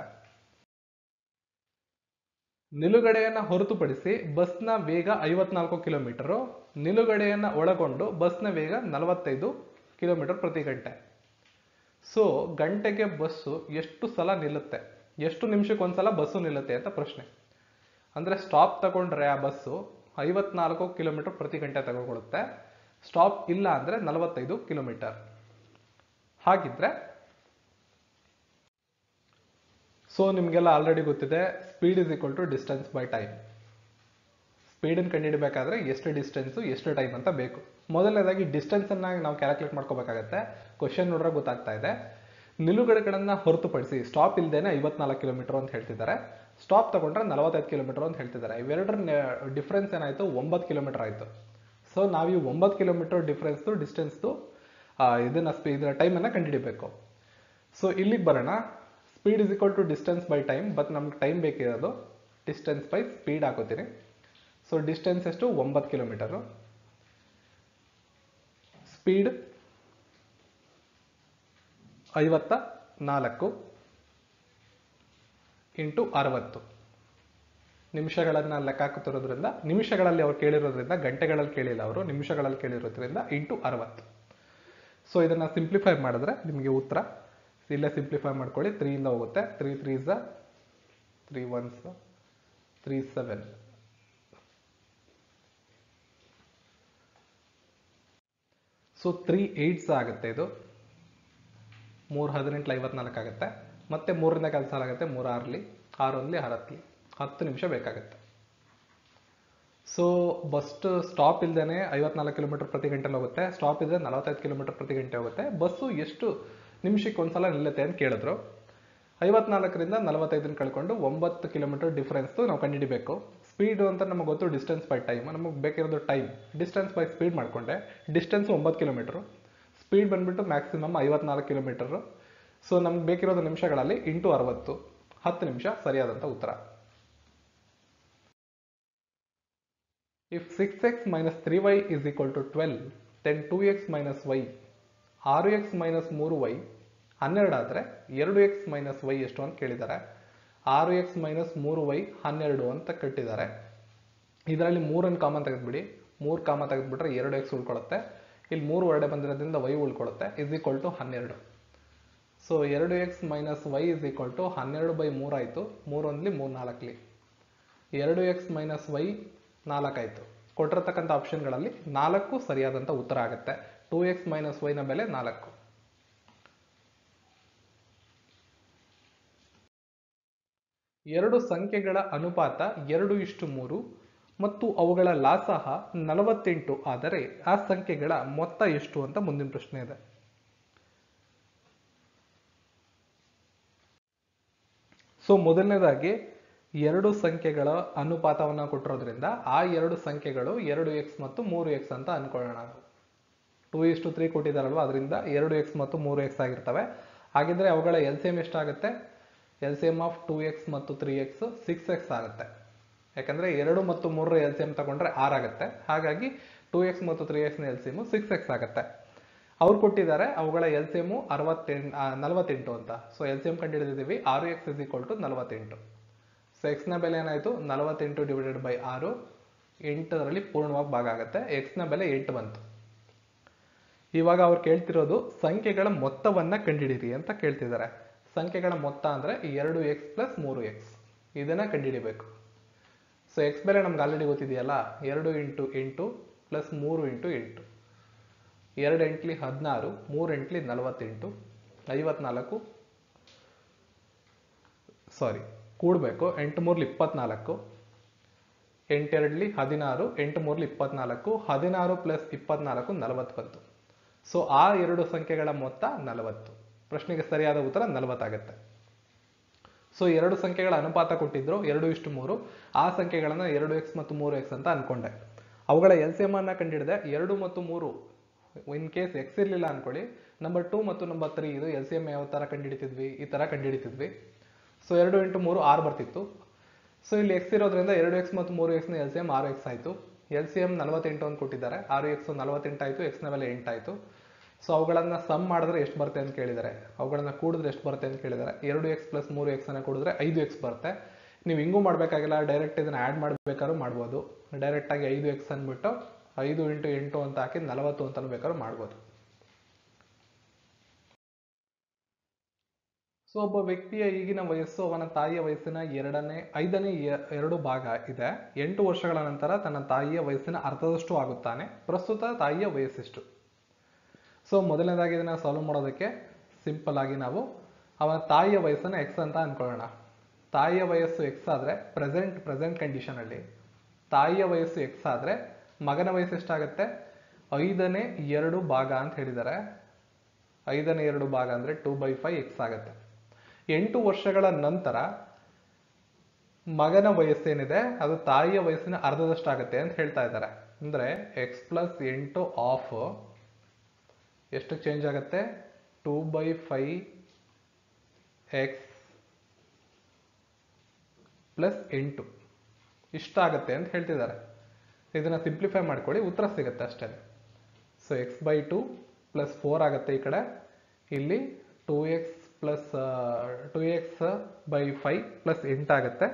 ನಿಲುಗಡೆಯನ್ನ ಹೊರತುಪಡಿಸಿ ಬಸ್ನ ವೇಗ ಐವತ್ನಾಲ್ಕು ಕಿಲೋಮೀಟರು ನಿಲುಗಡೆಯನ್ನ ಒಳಗೊಂಡು ಬಸ್ನ ವೇಗ ನಲವತ್ತೈದು ಕಿಲೋಮೀಟರ್ ಪ್ರತಿ ಗಂಟೆ ಸೊ ಗಂಟೆಗೆ ಬಸ್ಸು ಎಷ್ಟು ಸಲ ನಿಲ್ಲುತ್ತೆ ಎಷ್ಟು ನಿಮಿಷಕ್ಕೆ ಒಂದ್ಸಲ ಬಸ್ಸು ನಿಲ್ಲುತ್ತೆ ಅಂತ ಪ್ರಶ್ನೆ ಅಂದ್ರೆ ಸ್ಟಾಪ್ ತಗೊಂಡ್ರೆ ಆ ಬಸ್ಸು ಐವತ್ನಾಲ್ಕು ಕಿಲೋಮೀಟರ್ ಪ್ರತಿ ಗಂಟೆ ತಗೊಳ್ಳುತ್ತೆ ಸ್ಟಾಪ್ ಇಲ್ಲ ಅಂದ್ರೆ ನಲವತ್ತೈದು ಕಿಲೋಮೀಟರ್ ಹಾಗಿದ್ರೆ ಸೊ ನಿಮಗೆಲ್ಲ ಆಲ್ರೆಡಿ ಗೊತ್ತಿದೆ speed is equal to distance by time ಸ್ಪೀಡನ್ನು ಕಂಡುಹಿಡಬೇಕಾದ್ರೆ ಎಷ್ಟು ಡಿಸ್ಟೆನ್ಸು ಎಷ್ಟು ಟೈಮ್ ಅಂತ ಬೇಕು ಮೊದಲನೇದಾಗಿ ಡಿಸ್ಟೆನ್ಸ್ ಅನ್ನ ನಾವು ಕ್ಯಾಲ್ಕುಲೇಟ್ ಮಾಡ್ಕೋಬೇಕಾಗತ್ತೆ ಕ್ವಶನ್ ನೋಡ್ರೆ ಗೊತ್ತಾಗ್ತಾ ಇದೆ ನಿಲುಗಡೆಗಳನ್ನ ಹೊರತುಪಡಿಸಿ ಸ್ಟಾಪ್ ಇಲ್ದೇನೆ ಐವತ್ನಾಲ್ಕು ಕಿಲೋಮೀಟರ್ ಅಂತ ಹೇಳ್ತಿದ್ದಾರೆ ಸ್ಟಾಪ್ ತಗೊಂಡ್ರೆ ನಲವತ್ತೈದು ಕಿಲೋಮೀಟರ್ ಅಂತ ಹೇಳ್ತಿದ್ದಾರೆ ಇವೆರಡರ ಡಿಫ್ರೆನ್ಸ್ ಏನಾಯ್ತು ಒಂಬತ್ತು ಕಿಲೋಮೀಟರ್ ಆಯ್ತು ಸೊ ನಾವು ಈ ಒಂಬತ್ತು ಕಿಲೋಮೀಟರ್ ಡಿಫ್ರೆನ್ಸ್ದು ಡಿಸ್ಟೆನ್ಸ್ದು ಇದನ್ನ ಸ್ಪೀ ಇದರ ಟೈಮನ್ನು ಕಂಡುಹಿಡಿಬೇಕು ಸೊ ಇಲ್ಲಿಗೆ ಬರೋಣ speed is equal to distance by time but ನಮ್ಗೆ ಟೈಮ್ ಬೇಕಿರೋದು ಡಿಸ್ಟೆನ್ಸ್ ಬೈ ಸ್ಪೀಡ್ ಹಾಕೋತೀನಿ ಸೊ ಡಿಸ್ಟೆನ್ಸ್ ಎಷ್ಟು ಒಂಬತ್ತು ಕಿಲೋಮೀಟರು ಸ್ಪೀಡ್ ಐವತ್ತ ನಾಲ್ಕು ಇಂಟು ಅರವತ್ತು ನಿಮಿಷಗಳನ್ನ ಲೆಕ್ಕ ಹಾಕುತ್ತಿರೋದ್ರಿಂದ ನಿಮಿಷಗಳಲ್ಲಿ ಅವ್ರು ಕೇಳಿರೋದ್ರಿಂದ ಗಂಟೆಗಳಲ್ಲಿ ಕೇಳಿಲ್ಲ ಅವರು ನಿಮಿಷಗಳಲ್ಲಿ ಕೇಳಿರೋದ್ರಿಂದ ಇಂಟು ಅರವತ್ತು ಸೊ ಇದನ್ನ ಸಿಂಪ್ಲಿಫೈ ಮಾಡಿದ್ರೆ ನಿಮಗೆ ಉತ್ತರ ಇಲ್ಲೇ ಸಿಂಪ್ಲಿಫೈ ಮಾಡ್ಕೊಳ್ಳಿ ತ್ರೀಯಿಂದ ಹೋಗುತ್ತೆ ತ್ರೀ ತ್ರೀ ಝ three ones three seven so three eights ಆಗುತ್ತೆ ಇದು ಮೂರು ಹದಿನೆಂಟು ಐವತ್ನಾಲ್ಕು ಆಗುತ್ತೆ ಮತ್ತೆ ಮೂರರಿಂದ ಕೆಲಸ ಆಗುತ್ತೆ ಮೂರು ಆರ್ಲಿ ಆರೊಂದ್ಲಿ ಹರತ್ಲಿ ಹತ್ತು ನಿಮಿಷ ಬೇಕಾಗುತ್ತೆ ಸೊ ಬಸ್ ಸ್ಟಾಪ್ ಇಲ್ದೇನೆ ಐವತ್ನಾಲ್ಕು ಕಿಲೋಮೀಟರ್ ಪ್ರತಿ ಗಂಟೆಲಿ ಹೋಗುತ್ತೆ ಸ್ಟಾಪ್ ಇದ್ರೆ ನಲವತ್ತೈದು ಕಿಲೋಮೀಟರ್ ಪ್ರತಿ ಗಂಟೆ ಹೋಗುತ್ತೆ ಬಸ್ಸು ಎಷ್ಟು ನಿಮಿಷಕ್ಕೆ ಒಂದ್ಸಲ ನಿಲ್ಲುತ್ತೆ ಅಂತ ಕೇಳಿದ್ರು ಐವತ್ನಾಲ್ಕರಿಂದ ನಲವತ್ತೈದನ್ನ ಕಳ್ಕೊಂಡು ಒಂಬತ್ತು ಕಿಲೋಮೀಟರ್ ಡಿಫ್ರೆನ್ಸ್ ನಾವು ಕಂಡುಹಿಡಿಬೇಕು ಸ್ಪೀಡ್ ಅಂತ ನಮಗೆ ಗೊತ್ತು ಡಿಸ್ಟೆನ್ಸ್ ಬೈ ಟೈಮ್ ನಮಗೆ ಬೇಕಿರೋದು ಟೈಮ್ ಡಿಸ್ಟೆನ್ಸ್ ಬೈ ಸ್ಪೀಡ್ ಮಾಡ್ಕೊಂಡೆ ಡಿಸ್ಟೆನ್ಸ್ ಒಂಬತ್ತು ಕಿಲೋಮೀಟರ್ ಸ್ಪೀಡ್ ಬಂದ್ಬಿಟ್ಟು ಮ್ಯಾಕ್ಸಿಮಮ್ ಐವತ್ನಾಲ್ಕು ಕಿಲೋಮೀಟರ್ ಸೊ ನಮ್ಗೆ ಬೇಕಿರೋದು ನಿಮಿಷಗಳಲ್ಲಿ ಇಂಟು ಅರವತ್ತು ಹತ್ತು ನಿಮಿಷ ಸರಿಯಾದಂಥ ಉತ್ತರ if six x minus three y is equal to twelve then two x minus y ಆರು ಎಕ್ಸ್ ಮೈನಸ್ ಮೂರು ವೈ ಹನ್ನೆರಡು ಆದರೆ ಎರಡು ಎಕ್ಸ್ ಮೈನಸ್ ವೈ ಎಷ್ಟು ಅಂತ ಕೇಳಿದ್ದಾರೆ ಆರು ಎಕ್ಸ್ ಮೈನಸ್ ಮೂರು ವೈ ಹನ್ನೆರಡು ಅಂತ ಕಟ್ಟಿದ್ದಾರೆ ಇದರಲ್ಲಿ ಮೂರನ್ನು ಕಾಮನ್ ತೆಗೆದ್ಬಿಡಿ ಮೂರು ಕಾಮನ್ ತೆಗೆದ್ಬಿಟ್ರೆ ಎರಡು ಎಕ್ಸ್ ಉಳ್ಕೊಳ್ಳುತ್ತೆ ಇಲ್ಲಿ ಮೂರು ಹೊರಡೆ ಬಂದಿರೋದ್ರಿಂದ ವೈ ಉಳ್ಕೊಳ್ಳುತ್ತೆ ಇಸ್ ಈಕ್ವಲ್ ಟು ಹನ್ನೆರಡು ಸೊ ಎರಡು x minus Y is equal to ಹನ್ನೆರಡು ಬೈ ಮೂರಾಯಿತು ಮೂರೊಂದ್ಲಿ ಮೂರು ನಾಲ್ಕಲಿ ಎರಡು ಎಕ್ಸ್ ಮೈನಸ್ ವೈ ನಾಲ್ಕಾಯಿತು ಕೊಟ್ಟಿರ್ತಕ್ಕಂಥ ಆಪ್ಷನ್ಗಳಲ್ಲಿ ನಾಲ್ಕು ಸರಿಯಾದಂಥ ಉತ್ತರ ಆಗುತ್ತೆ ಟೂ ಎಕ್ಸ್ ಮೈನಸ್ ವೈನ ಬೆಲೆ ನಾಲ್ಕು ಎರಡು ಸಂಖ್ಯೆಗಳ ಅನುಪಾತ ಎರಡು ಇಷ್ಟು ಮೂರು ಮತ್ತು ಅವುಗಳ ಲಾಸಹ ನಲವತ್ತೆಂಟು ಆದರೆ ಆ ಸಂಖ್ಯೆಗಳ ಮೊತ್ತ ಎಷ್ಟು ಅಂತ ಮುಂದಿನ ಪ್ರಶ್ನೆ ಇದೆ ಸೊ ಮೊದಲನೇದಾಗಿ ಎರಡು ಸಂಖ್ಯೆಗಳ ಅನುಪಾತವನ್ನು ಕೊಟ್ಟಿರೋದ್ರಿಂದ ಆ ಎರಡು ಸಂಖ್ಯೆಗಳು ಎರಡು ಎಕ್ಸ್ ಮತ್ತು ಮೂರು ಎಕ್ಸ್ ಅಂತ ಅನ್ಕೊಳ್ಳೋಣ ಟೂ ಇಷ್ಟು ತ್ರೀ ಕೊಟ್ಟಿದ್ದಾರಲ್ವ ಅದರಿಂದ ಎರಡು ಎಕ್ಸ್ ಮತ್ತು ಮೂರು ಎಕ್ಸ್ ಆಗಿರ್ತವೆ ಹಾಗಿದ್ರೆ ಅವುಗಳ ಎಲ್ ಸಿ ಎಮ್ ಎಷ್ಟಾಗುತ್ತೆ L C M of two x ಮತ್ತು ತ್ರೀ ಎಕ್ಸ್ ಸಿಕ್ಸ್ ಎಕ್ಸ್ ಆಗುತ್ತೆ ಯಾಕಂದ್ರೆ ಎರಡು ಮತ್ತು ಮೂರರ ಎಲ್ ಸಿ ಎಮ್ ತಗೊಂಡ್ರೆ ಆರ್ ಆಗುತ್ತೆ ಹಾಗಾಗಿ ಟೂ ಎಕ್ಸ್ ಮತ್ತು ತ್ರೀ ಎಕ್ಸ್ನ L C M six x ಆಗುತ್ತೆ ಅವ್ರು ಕೊಟ್ಟಿದ್ದಾರೆ ಅವುಗಳ ಎಲ್ ಸಿ ಎಮ್ ಅರವತ್ತೆಂಟು ನಲವತ್ತೆಂಟು ಅಂತ ಸೊ ಎಲ್ ಸಿ ಎಮ್ ಕಂಡುಹಿಡಿದಿದ್ದೀವಿ ಆರು ಎಕ್ಸ್ ಇಸ್ ಈಕ್ವಲ್ ಟು ನಲವತ್ತೆಂಟು ಸೊ ಎಕ್ಸ್ನ ಬೆಲೆ ಏನಾಯಿತು ನಲವತ್ತೆಂಟು ಡಿವೈಡೆಡ್ ಬೈ ಆರು ಎಂಟರಲ್ಲಿ ಪೂರ್ಣವಾಗಿ ಭಾಗ ಆಗುತ್ತೆ ಎಕ್ಸ್ನ ಬೆಲೆ ಎಂಟು ಬಂತು ಇವಾಗ ಅವ್ರು ಕೇಳ್ತಿರೋದು ಸಂಖ್ಯೆಗಳ ಮೊತ್ತವನ್ನ ಕಂಡುಹಿಡಿರಿ ಅಂತ ಕೇಳ್ತಿದ್ದಾರೆ ಸಂಖ್ಯೆಗಳ ಮೊತ್ತ ಅಂದ್ರೆ ಎರಡು ಎಕ್ಸ್ ಪ್ಲಸ್ ಮೂರು ಎಕ್ಸ್ ಇದನ್ನ ಕಂಡುಹಿಡಿಬೇಕು ಸೊ ಎಕ್ಸ್ ಬೆಲೆ ನಮ್ಗೆ ಆಲ್ರೆಡಿ ಗೊತ್ತಿದೆಯಲ್ಲ ಎರಡು ಇಂಟು ಎಂಟು ಪ್ಲಸ್ ಮೂರು ಇಂಟು ಎಂಟು ಎರಡು ಎಂಟ್ಲಿ ಹದಿನಾರು ಮೂರು ಎಂಟ್ಲಿ ನಲವತ್ತೆಂಟು ಐವತ್ನಾಲ್ಕು ಸಾರಿ ಕೂಡಬೇಕು ಎಂಟು ಮೂರ್ಲಿ ಇಪ್ಪತ್ನಾಲ್ಕು ಎಂಟೆರಡ್ಲಿ ಹದಿನಾರು ಎಂಟು ಮೂರ್ಲಿ ಇಪ್ಪತ್ನಾಲ್ಕು ಹದಿನಾರು ಪ್ಲಸ್ ಇಪ್ಪತ್ನಾಲ್ಕು ನಲವತ್ತು ಬಂತು ಸೊ ಆ ಎರಡು ಸಂಖ್ಯೆಗಳ ಮೊತ್ತ ನಲವತ್ತು ಪ್ರಶ್ನೆಗೆ ಸರಿಯಾದ ಉತ್ತರ ನಲವತ್ತಾಗತ್ತೆ ಸೊ ಎರಡು ಸಂಖ್ಯೆಗಳ ಅನುಪಾತ ಕೊಟ್ಟಿದ್ರು ಎರಡು ಇಷ್ಟು ಮೂರು ಆ ಸಂಖ್ಯೆಗಳನ್ನ ಎರಡು ಎಕ್ಸ್ ಮತ್ತು ಮೂರು ಎಕ್ಸ್ ಅಂತ ಅನ್ಕೊಂಡೆ ಅವುಗಳ ಎಲ್ ಸಿ ಎಮ್ ಅನ್ನ ಕಂಡಿಡಿದೆ ಎರಡು ಮತ್ತು ಮೂರು ಇನ್ ಕೇಸ್ ಎಕ್ಸ್ ಇರಲಿಲ್ಲ ಅನ್ಕೊಳ್ಳಿ ನಂಬರ್ ಟೂ ಮತ್ತು ನಂಬರ್ ತ್ರೀ ಇದು ಎಲ್ ಸಿ ಎಮ್ ಯಾವ ತರ ಕಂಡುಹಿಡಿತಿದ್ವಿ ಈ ತರ ಕಂಡುಹಿಡಿತಿದ್ವಿ ಸೊ ಎರಡು ಇಂಟು ಮೂರು ಆರು ಬರ್ತಿತ್ತು ಸೊ ಇಲ್ಲಿ ಎಕ್ಸ್ ಇರೋದ್ರಿಂದ ಎರಡು ಎಕ್ಸ್ ಮತ್ತು ಮೂರು ಎಕ್ಸ್ನ ಎಲ್ ಸಿ ಎಮ್ ಆರು ಎಕ್ಸ್ ಆಯಿತು ಎಲ್ ಸಿ ಎಮ್ ನಲವತ್ತೆಂಟು ಅಂತ ಕೊಟ್ಟಿದ್ದಾರೆ ಆರು ಎಕ್ಸ್ ನಲವತ್ತೆಂಟು ಆಯಿತು ಎಕ್ಸ್ನ ಬೆಲೆ ಎಂಟಾಯಿತು ಸೊ ಅವುಗಳನ್ನ ಸಮ್ ಮಾಡಿದ್ರೆ ಎಷ್ಟು ಬರುತ್ತೆ ಅಂತ ಕೇಳಿದ್ದಾರೆ ಅವುಗಳನ್ನ ಕೂಡಿದ್ರೆ ಎಷ್ಟು ಬರುತ್ತೆ ಅಂತ ಕೇಳಿದ್ದಾರೆ ಎರಡು ಎಕ್ಸ್ ಪ್ಲಸ್ ಮೂರು ಎಕ್ಸ್ ಅನ್ನ ಕೂಡಿದ್ರೆ ಐದು ಎಕ್ಸ್ ಬರುತ್ತೆ ನೀವು ಹಿಂಗೂ ಮಾಡಬೇಕಾಗಿಲ್ಲ ಡೈರೆಕ್ಟ್ ಇದನ್ನ ಆ್ಯಡ್ ಮಾಡ್ಬೇಕಾದ್ರೂ ಮಾಡ್ಬೋದು ಡೈರೆಕ್ಟ್ ಆಗಿ ಐದು ಎಕ್ಸ್ ಅಂದ್ಬಿಟ್ಟು ಐದು ಇಂಟು ಎಂಟು ಅಂತ ಹಾಕಿ ನಲವತ್ತು ಅಂತ ಬೇಕಾದ್ರೂ ಮಾಡ್ಬೋದು ಸೊ ಒಬ್ಬ ವ್ಯಕ್ತಿಯ ಈಗಿನ ವಯಸ್ಸು ಅವನ ತಾಯಿಯ ವಯಸ್ಸಿನ ಎರಡನೇ ಐದನೇ ಎ- ಎರಡು ಭಾಗ ಇದೆ ಎಂಟು ವರ್ಷಗಳ ನಂತರ ತನ್ನ ತಾಯಿಯ ವಯಸ್ಸಿನ ಅರ್ಧದಷ್ಟು ಆಗುತ್ತಾನೆ ಪ್ರಸ್ತುತ ತಾಯಿಯ ವಯಸ್ಸೆಷ್ಟು ಸೊ ಮೊದಲನೇದಾಗಿ ಇದನ್ನ ಸಾಲ್ವ್ ಮಾಡೋದಕ್ಕೆ ಸಿಂಪಲ್ ಆಗಿ ನಾವು ಅವನ ತಾಯಿಯ ವಯಸ್ಸನ್ನ ಎಕ್ಸ್ ಅಂತ ಅನ್ಕೊಳ್ಳೋಣ ತಾಯಿಯ ವಯಸ್ಸು ಎಕ್ಸ್ ಆದ್ರೆ ಪ್ರೆಸೆಂಟ್ ಪ್ರೆಸೆಂಟ್ ಕಂಡೀಷನ್ ಅಲ್ಲಿ ತಾಯಿಯ ವಯಸ್ಸು ಎಕ್ಸ್ ಆದ್ರೆ ಮಗನ ವಯಸ್ಸು ಎಷ್ಟಾಗುತ್ತೆ ಐದನೇ ಎರಡು ಭಾಗ ಅಂತ ಹೇಳಿದ್ದಾರೆ ಐದನೇ ಎರಡು ಭಾಗ ಅಂದ್ರೆ ಟೂ ಬೈ ಫೈವ್ ಎಕ್ಸ್ ಆಗುತ್ತೆ ಎಂಟು ವರ್ಷಗಳ ನಂತರ ಮಗನ ವಯಸ್ಸೇನಿದೆ ಅದು ತಾಯಿಯ ವಯಸ್ಸಿನ ಅರ್ಧದಷ್ಟಾಗುತ್ತೆ ಅಂತ ಹೇಳ್ತಾ ಇದ್ದಾರೆ ಅಂದ್ರೆ ಎಕ್ಸ್ ಪ್ಲಸ್ ಎಂಟು ಆಫ್ ಎಷ್ಟು ಚೇಂಜ್ ಆಗುತ್ತೆ two by five x plus ಎಂಟು ಇಷ್ಟಾಗತ್ತೆ ಅಂತ ಹೇಳ್ತಿದ್ದಾರೆ ಇದನ್ನ ಸಿಂಪ್ಲಿಫೈ ಮಾಡ್ಕೊಳ್ಳಿ ಉತ್ತರ ಸಿಗುತ್ತೆ ಅಷ್ಟೇ so x by two plus four ಆಗುತ್ತೆ ಈ ಕಡೆ ಇಲ್ಲಿ two x plus two x by five plus ಎಂಟಾಗುತ್ತೆ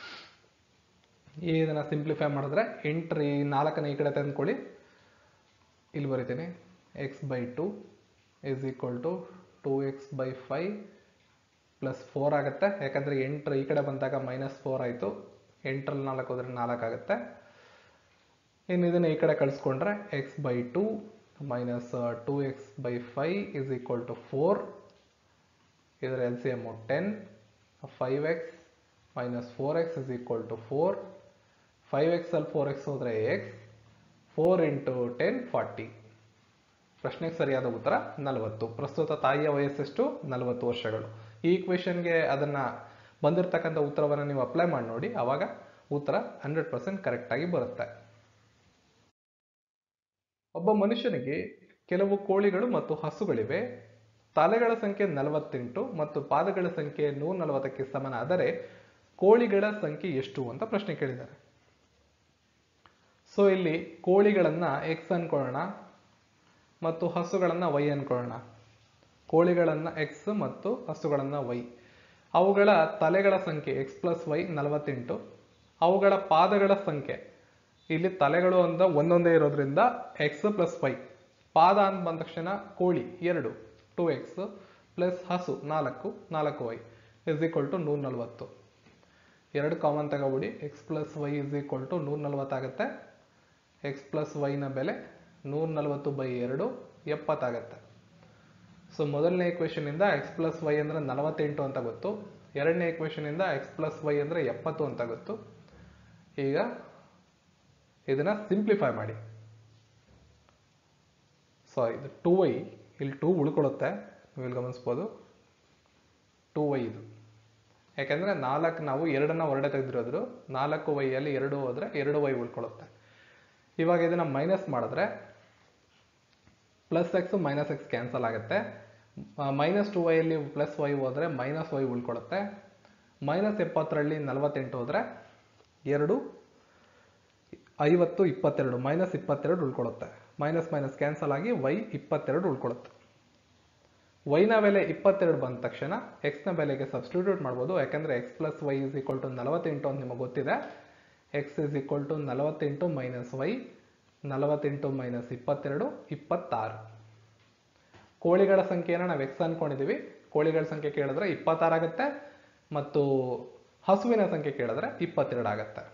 ಇದನ್ನ ಸಿಂಪ್ಲಿಫೈ ಮಾಡಿದ್ರೆ ಎಂಟ್ರ ಈ ನಾಲ್ಕನೇ ಈ ಕಡೆ ತಂದ್ಕೊಳ್ಳಿ ಇಲ್ಲಿ ಬರಿತೀನಿ x by two is equal to two x by five plus four ಆಗುತ್ತೆ ಯಾಕಂದರೆ ಎಂಟರ ಈ ಕಡೆ ಬಂದಾಗ ಮೈನಸ್ ಫೋರ್ ಆಯಿತು ಎಂಟರಲ್ಲಿ ನಾಲ್ಕು ಹೋದ್ರೆ ನಾಲ್ಕು ಆಗುತ್ತೆ ಇನ್ನು ಇದನ್ನು ಈ ಕಡೆ ಕಳಿಸ್ಕೊಂಡ್ರೆ x by two minus two x by five is equal to four ಇದರ L C M ten five x minus four x is equal to four five ಎಕ್ಸಲ್ಲಿ ಫೋರ್ ಎಕ್ಸ್ ಹೋದರೆ x four into ten forty ಪ್ರಶ್ನೆಗೆ ಸರಿಯಾದ ಉತ್ತರ ನಲವತ್ತು ಪ್ರಸ್ತುತ ತಾಯಿಯ ವಯಸ್ಸೆಷ್ಟು ನಲವತ್ತು ವರ್ಷಗಳು ಈ ಕ್ವೆಶನ್ಗೆ ಅದನ್ನ ಬಂದಿರತಕ್ಕಂಥ ಉತ್ತರವನ್ನು ನೀವು ಅಪ್ಲೈ ಮಾಡಿ ನೋಡಿ ಅವಾಗ ಉತ್ತರ ಹಂಡ್ರೆಡ್ ಪರ್ಸೆಂಟ್ ಕರೆಕ್ಟಾಗಿ ಬರುತ್ತೆ ಒಬ್ಬ ಮನುಷ್ಯನಿಗೆ ಕೆಲವು ಕೋಳಿಗಳು ಮತ್ತು ಹಸುಗಳಿವೆ ತಲೆಗಳ ಸಂಖ್ಯೆ ನಲವತ್ತೆಂಟು ಮತ್ತು ಪಾದಗಳ ಸಂಖ್ಯೆ ನೂರ ನಲವತ್ತಕ್ಕೆ ಸಮನಾದರೆ ಕೋಳಿಗಳ ಸಂಖ್ಯೆ ಎಷ್ಟು ಅಂತ ಪ್ರಶ್ನೆ ಕೇಳಿದ್ದಾರೆ ಸೊ ಇಲ್ಲಿ ಕೋಳಿಗಳನ್ನ ಎಕ್ಸ್ ಅನ್ಕೊಳ್ಳೋಣ ಮತ್ತು ಹಸುಗಳನ್ನ ವೈ ಅನ್ಕೊಳ್ಳೋಣ ಕೋಳಿಗಳನ್ನ ಎಕ್ಸ್ ಮತ್ತು ಹಸುಗಳನ್ನ ವೈ ಅವುಗಳ ತಲೆಗಳ ಸಂಖ್ಯೆ ಎಕ್ಸ್ ಪ್ಲಸ್ ವೈ ನಲವತ್ತೆಂಟು ಅವುಗಳ ಪಾದಗಳ ಸಂಖ್ಯೆ ಇಲ್ಲಿ ತಲೆಗಳು ಅಂತ ಒಂದೊಂದೇ ಇರೋದ್ರಿಂದ ಎಕ್ಸ್ ಪ್ಲಸ್ ವೈ ಪಾದ ಅಂತ ಬಂದ ತಕ್ಷಣ ಕೋಳಿ ಎರಡು ಟೂ ಎಕ್ಸ್ ಪ್ಲಸ್ ಹಸು ನಾಲ್ಕು ನಾಲ್ಕು ವೈ ಇಸ್ ಈಕ್ವಲ್ ಟು ನೂರ ನಲ್ವತ್ತು ಎರಡು ಕಾಮನ್ ತಗೋಬಿಡಿ x plus y is equal to ನೂರ ನಲ್ವತ್ತಾಗತ್ತೆ ಎಕ್ಸ್ ಪ್ಲಸ್ ವೈನ ಬೆಲೆ ನೂರ ನಲ್ವತ್ತು ಬೈ ಎರಡು ಎಪ್ಪತ್ತಾಗತ್ತೆ ಸೊ ಮೊದಲನೇ equation ಇಂದ ಎಕ್ಸ್ ಪ್ಲಸ್ ವೈ ಅಂದ್ರೆ ನಲವತ್ತೆಂಟು ಅಂತ ಗೊತ್ತು ಎರಡನೇ equation ಇಂದ ಎಕ್ಸ್ ಪ್ಲಸ್ ವೈ ಅಂದರೆ ಎಪ್ಪತ್ತು ಅಂತ ಗೊತ್ತು ಈಗ ಇದನ್ನ ಸಿಂಪ್ಲಿಫೈ ಮಾಡಿ ಸೊ ಇದು ಟೂ ವೈ ಇಲ್ಲಿ ಟೂ ಉಳ್ಕೊಳ್ಳುತ್ತೆ ನೀವು ಇಲ್ಲಿ ಗಮನಿಸ್ಬೋದು ಟೂ ವೈ ಇದು ಯಾಕೆಂದರೆ ನಾಲ್ಕು ನಾವು ಎರಡನ್ನ ಹೊರಡೆ ತೆಗೆದಿರೋದ್ರು ನಾಲ್ಕು ವೈಯಲ್ಲಿ ಎರಡು ಹೋದರೆ ಎರಡು ವೈ ಉಳ್ಕೊಳ್ಳುತ್ತೆ ಇವಾಗ ಇದನ್ನ ಮೈನಸ್ ಮಾಡಿದ್ರೆ plus x minus x cancel ಆಗುತ್ತೆ ಮೈನಸ್ ಟು ವೈಯಲ್ಲಿ ಪ್ಲಸ್ ವೈ ಹೋದರೆ ಮೈನಸ್ ವೈ ಉಳ್ಕೊಳ್ಳುತ್ತೆ ಮೈನಸ್ ಎಪ್ಪತ್ತರಲ್ಲಿ ನಲವತ್ತೆಂಟು ಹೋದರೆ ಎರಡು ಐವತ್ತು ಇಪ್ಪತ್ತೆರಡು ಮೈನಸ್ ಇಪ್ಪತ್ತೆರಡು ಉಳ್ಕೊಳ್ಳುತ್ತೆ ಮೈನಸ್ ಮೈನಸ್ ಕ್ಯಾನ್ಸಲ್ ಆಗಿ ವೈ ಇಪ್ಪತ್ತೆರಡು ಉಳ್ಕೊಳ್ಳುತ್ತೆ ವೈನ ಬೆಲೆ ಇಪ್ಪತ್ತೆರಡು ಬಂದ ತಕ್ಷಣ ಎಕ್ಸ್ನ ಬೆಲೆಗೆ ಸಬ್ಸ್ಟಿಟ್ಯೂಟ್ ಮಾಡ್ಬೋದು ಯಾಕಂದರೆ x plus y is equal to ನಲವತ್ತೆಂಟು ಅಂತ ನಿಮಗೆ ಗೊತ್ತಿದೆ ಎಕ್ಸ್ ಇಸ್ ಈಕ್ವಲ್ ಟು ನಲವತ್ತೆಂಟು ಮೈನಸ್ ವೈ ನಲವತ್ತೆಂಟು ಮೈನಸ್ ಇಪ್ಪತ್ತೆರಡು ಇಪ್ಪತ್ತಾರು ಕೋಳಿಗಳ ಸಂಖ್ಯೆಯನ್ನು ನಾವು ಎಕ್ಸ್ ಅನ್ಕೊಂಡಿದ್ದೀವಿ ಕೋಳಿಗಳ ಸಂಖ್ಯೆ ಕೇಳಿದ್ರೆ ಇಪ್ಪತ್ತಾರು ಆಗುತ್ತೆ ಮತ್ತು ಹಸುವಿನ ಸಂಖ್ಯೆ ಕೇಳಿದ್ರೆ ಇಪ್ಪತ್ತೆರಡು ಆಗುತ್ತೆ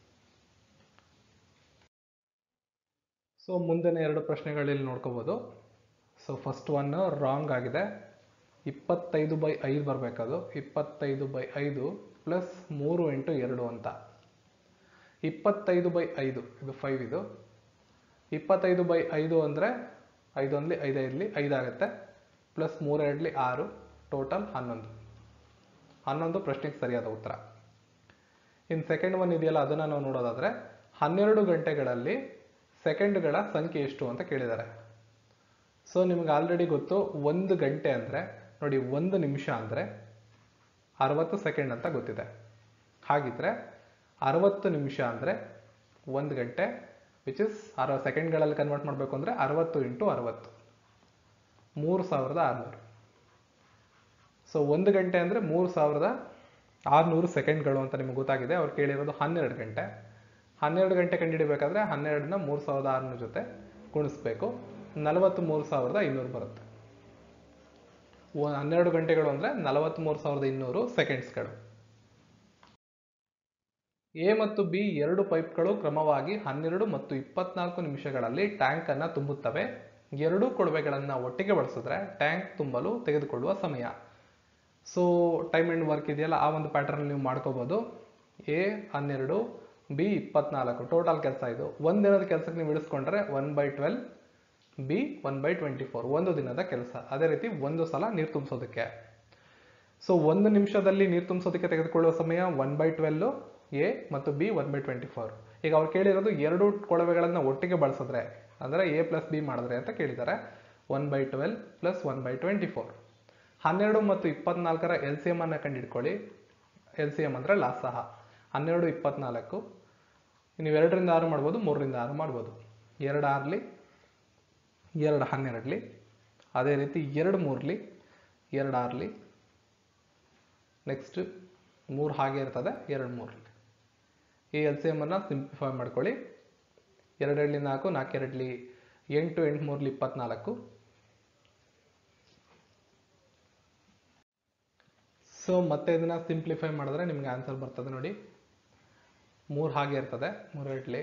ಸೊ ಮುಂದಿನ ಎರಡು ಪ್ರಶ್ನೆಗಳಲ್ಲಿ ನೋಡ್ಕೋಬೋದು ಸೊ ಫಸ್ಟ್ ಒನ್ ರಾಂಗ್ ಆಗಿದೆ ಇಪ್ಪತ್ತೈದು ಬೈ ಐದು ಬರಬೇಕದು ಇಪ್ಪತ್ತೈದು ಬೈ ಐದು ಪ್ಲಸ್ ಮೂರು ಇಂಟು ಎರಡು ಅಂತ ಇಪ್ಪತ್ತೈದು ಬೈ ಐದು ಇದು ಫೈವ್ ಇದು ಇಪ್ಪತ್ತೈದು ಬೈ ಐದು ಅಂದರೆ ಐದು ಒಂದ್ಲಿ ಐದೈದಲಿ ಐದಾಗುತ್ತೆ ಪ್ಲಸ್ ಮೂರೆರಡ್ಲಿ ಆರು ಟೋಟಲ್ ಹನ್ನೊಂದು ಹನ್ನೊಂದು ಪ್ರಶ್ನೆಗೆ ಸರಿಯಾದ ಉತ್ತರ ಇನ್ನು ಸೆಕೆಂಡ್ ಒನ್ ಇದೆಯಲ್ಲ ಅದನ್ನು ನಾವು ನೋಡೋದಾದರೆ ಹನ್ನೆರಡು ಗಂಟೆಗಳಲ್ಲಿ ಸೆಕೆಂಡ್ಗಳ ಸಂಖ್ಯೆ ಎಷ್ಟು ಅಂತ ಕೇಳಿದ್ದಾರೆ ಸೊ ನಿಮ್ಗೆ ಆಲ್ರೆಡಿ ಗೊತ್ತು ಒಂದು ಗಂಟೆ ಅಂದರೆ ನೋಡಿ ಒಂದು ನಿಮಿಷ ಅಂದರೆ ಅರವತ್ತು ಸೆಕೆಂಡ್ ಅಂತ ಗೊತ್ತಿದೆ ಹಾಗಿದ್ರೆ ಅರವತ್ತು ನಿಮಿಷ ಅಂದರೆ ಒಂದು ಗಂಟೆ ವಿಚ್ ಇಸ್ ಅರ ಸೆಕೆಂಡ್ಗಳಲ್ಲಿ ಕನ್ವರ್ಟ್ ಮಾಡಬೇಕು ಅಂದರೆ ಅರವತ್ತು ಇಂಟು ಅರವತ್ತು ಮೂರು ಸಾವಿರದ ಆರುನೂರು ಸೊ ಒಂದು ಗಂಟೆ ಅಂದರೆ ಮೂರು ಸಾವಿರದ ಆರುನೂರು ಸೆಕೆಂಡ್ಗಳು ಅಂತ ನಿಮ್ಗೆ ಗೊತ್ತಾಗಿದೆ ಅವ್ರು ಕೇಳಿರೋದು ಹನ್ನೆರಡು ಗಂಟೆ ಹನ್ನೆರಡು ಗಂಟೆ ಕಂಡುಹಿಡಿಬೇಕಾದ್ರೆ ಹನ್ನೆರಡನ್ನ ಮೂರು ಸಾವಿರದ ಆರುನೂರು ಜೊತೆ ಗುಣಿಸ್ಬೇಕು ನಲವತ್ತು ಮೂರು ಸಾವಿರದ ಇನ್ನೂರು ಬರುತ್ತೆ ಒ- ಹನ್ನೆರಡು ಗಂಟೆಗಳು ಅಂದರೆ ನಲವತ್ತ್ಮೂರು ಸಾವಿರದ ಇನ್ನೂರು ಸೆಕೆಂಡ್ಸ್ಗಳು ಎ ಮತ್ತು ಬಿ ಎರಡು ಪೈಪ್ಗಳು ಕ್ರಮವಾಗಿ ಹನ್ನೆರಡು ಮತ್ತು ಇಪ್ಪತ್ನಾಲ್ಕು ನಿಮಿಷಗಳಲ್ಲಿ ಟ್ಯಾಂಕ್ ಅನ್ನ ತುಂಬುತ್ತವೆ ಎರಡೂ ಕೊಳವೆಗಳನ್ನು ಒಟ್ಟಿಗೆ ಬಳಸಿದ್ರೆ ಟ್ಯಾಂಕ್ ತುಂಬಲು ತೆಗೆದುಕೊಳ್ಳುವ ಸಮಯ ಸೊ ಟೈಮ್ ಅಂಡ್ ವರ್ಕ್ ಇದೆಯಲ್ಲ ಆ ಒಂದು ಪ್ಯಾಟರ್ನ್ ನೀವು ಮಾಡ್ಕೋಬಹುದು ಎ ಹನ್ನೆರಡು ಬಿ ಇಪ್ಪತ್ನಾಲ್ಕು ಟೋಟಲ್ ಕೆಲಸ ಇದು ಒಂದು ದಿನದ ಕೆಲಸಕ್ಕೆ ನೀವು ಇಳಿಸ್ಕೊಂಡ್ರೆ one by twelve B one by twenty four ಒಂದು ದಿನದ ಕೆಲಸ ಅದೇ ರೀತಿ ಒಂದು ಸಲ ನೀರು ತುಂಬಿಸೋದಕ್ಕೆ ಸೊ ಒಂದು ನಿಮಿಷದಲ್ಲಿ ನೀರು ತುಂಬಿಸೋದಕ್ಕೆ ತೆಗೆದುಕೊಳ್ಳುವ ಸಮಯ ಒನ್ ಬೈ ಟ್ವೆಲ್ಲು ಎ ಮತ್ತು B one by twenty four ಈಗ ಅವ್ರು ಕೇಳಿರೋದು ಎರಡು ಕೊಳವೆಗಳನ್ನು ಒಟ್ಟಿಗೆ ಬಳಸಿದ್ರೆ ಅಂದರೆ ಎ ಪ್ಲಸ್ ಬಿ ಮಾಡಿದ್ರೆ ಅಂತ ಕೇಳಿದ್ದಾರೆ one by twelve plus one by twenty four ಹನ್ನೆರಡು ಮತ್ತು ಇಪ್ಪತ್ನಾಲ್ಕರ ಎಲ್ ಸಿ ಎಮ್ ಅನ್ನು ಕಂಡುಹಿಡ್ಕೊಳ್ಳಿ ಎಲ್ ಸಿ ಎಮ್ ಅಂದರೆ ಲಾಸಹ ಹನ್ನೆರಡು ಇಪ್ಪತ್ನಾಲ್ಕು ನೀವು ಎರಡರಿಂದ ಆರು ಮಾಡ್ಬೋದು ಮೂರರಿಂದ ಆರು ಮಾಡ್ಬೋದು ಎರಡು ಆರ್ಲಿ ಎರಡು ಹನ್ನೆರಡಲಿ ಅದೇ ರೀತಿ ಎರಡು ಮೂರ್ಲಿ ಎರಡು ಆರ್ಲಿ ನೆಕ್ಸ್ಟ್ ಮೂರು ಹಾಗೆ ಇರ್ತದೆ ಎರಡು ಮೂರಲಿ ಈ ಎಲ್ ಸಿ ಎಮ್ಮನ್ನು ಸಿಂಪ್ಲಿಫೈ ಮಾಡ್ಕೊಳ್ಳಿ ಎರಡೆರಡ್ಲಿ ನಾಲ್ಕು ನಾಲ್ಕೆರಡ್ಲಿ ಎಂಟು ಎಂಟು ಮೂರ್ಲಿ ಇಪ್ಪತ್ನಾಲ್ಕು ಸೊ ಮತ್ತೆ ಇದನ್ನ ಸಿಂಪ್ಲಿಫೈ ಮಾಡಿದ್ರೆ ನಿಮ್ಗೆ ಆನ್ಸರ್ ಬರ್ತದೆ ನೋಡಿ ಮೂರು ಹಾಗೆ ಇರ್ತದೆ ಮೂರೆರಡ್ಲಿ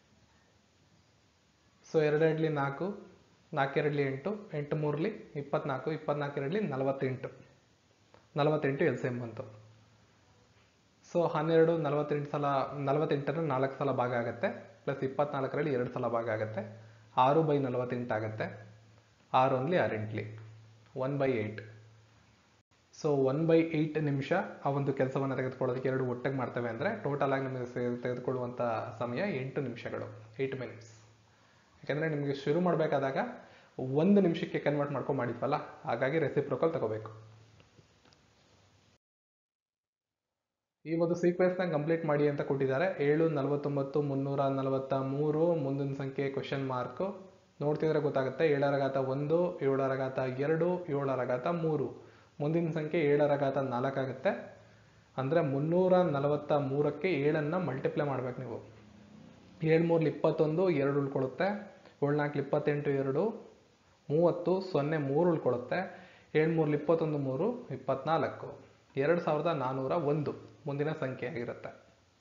ಸೊ ಎರಡೆರಡ್ಲಿ ನಾಲ್ಕು ನಾಲ್ಕೆರಡ್ಲಿ ಎಂಟು ಎಂಟು ಮೂರ್ಲಿ ಇಪ್ಪತ್ನಾಲ್ಕು ಇಪ್ಪತ್ನಾಲ್ಕೆರಡ್ಲಿ ನಲವತ್ತೆಂಟು ನಲವತ್ತೆಂಟು ಎಲ್ ಸಿ ಎಮ್ ಬಂತು ಸೊ ಹನ್ನೆರಡು ನಲವತ್ತೆಂಟು ಸಲ ನಲವತ್ತೆಂಟರ ನಾಲ್ಕು ಸಲ ಭಾಗ ಆಗುತ್ತೆ ಪ್ಲಸ್ ಇಪ್ಪತ್ನಾಲ್ಕರಲ್ಲಿ ಎರಡು ಸಲ ಭಾಗ ಆಗುತ್ತೆ ಆರು ಬೈ ನಲವತ್ತೆಂಟು ಆಗುತ್ತೆ ಆರು ಒನ್ಲಿ ಆರು ಎಂಟ್ಲಿ one by eight so one by eight ನಿಮಿಷ ಆ ಒಂದು ಕೆಲಸವನ್ನು ತೆಗೆದುಕೊಳ್ಳೋದಕ್ಕೆ ಎರಡು ಒಟ್ಟಿಗೆ ಮಾಡ್ತೇವೆ ಅಂದರೆ ಟೋಟಲ್ ಆಗಿ ನಿಮಗೆ ಸೆ- ತೆಗೆದುಕೊಳ್ಳುವಂಥ ಸಮಯ ಎಂಟು ನಿಮಿಷಗಳು ಏಯ್ಟ್ ಮಿನಿಟ್ಸ್ ಯಾಕೆಂದರೆ ನಿಮಗೆ ಶುರು ಮಾಡಬೇಕಾದಾಗ ಒಂದು ನಿಮಿಷಕ್ಕೆ ಕನ್ವರ್ಟ್ ಮಾಡ್ಕೊಂಡು ಮಾಡಿದ್ವಲ್ಲ ಹಾಗಾಗಿ ರೆಸಿಪ್ರೋಕಲ್ ತಗೋಬೇಕು ಈ ಒಂದು ಸೀಕ್ವೆನ್ಸ್ನ ಕಂಪ್ಲೀಟ್ ಮಾಡಿ ಅಂತ ಕೊಟ್ಟಿದ್ದಾರೆ ಏಳು ನಲವತ್ತೊಂಬತ್ತು ಮುನ್ನೂರ ನಲವತ್ತ ಮೂರು ಮುಂದಿನ ಸಂಖ್ಯೆ ಕ್ವಶನ್ ಮಾರ್ಕ್ ನೋಡ್ತಿದ್ರೆ ಗೊತ್ತಾಗುತ್ತೆ ಏಳರ ಘಾತ ಒಂದು ಏಳರ ಘಾತ ಎರಡು ಏಳರ ಘಾತ ಮೂರು ಮುಂದಿನ ಸಂಖ್ಯೆ ಏಳರ ಘಾತ ನಾಲ್ಕಾಗುತ್ತೆ ಅಂದರೆ ಮುನ್ನೂರ ನಲವತ್ತ ಮೂರಕ್ಕೆ ಏಳನ್ನು ಮಲ್ಟಿಪ್ಲೈ ಮಾಡ್ಬೇಕು ನೀವು ಏಳು ಮೂರ್ಲಿ ಇಪ್ಪತ್ತೊಂದು ಎರಡು ಉಳ್ಕೊಳ್ಳುತ್ತೆ ಏಳು ನಾಲ್ಕು ಇಪ್ಪತ್ತೆಂಟು ಎರಡು ಮೂವತ್ತು ಸೊನ್ನೆ ಮೂರು ಉಳ್ಕೊಳ್ಳುತ್ತೆ ಏಳು ಮೂರ್ಲಿ ಇಪ್ಪತ್ತೊಂದು ಮೂರು ಇಪ್ಪತ್ನಾಲ್ಕು ಎರಡು ಸಾವಿರದ ನಾನ್ನೂರ ಒಂದು ಮುಂದಿನ ಸಂಖ್ಯೆ ಆಗಿರುತ್ತೆ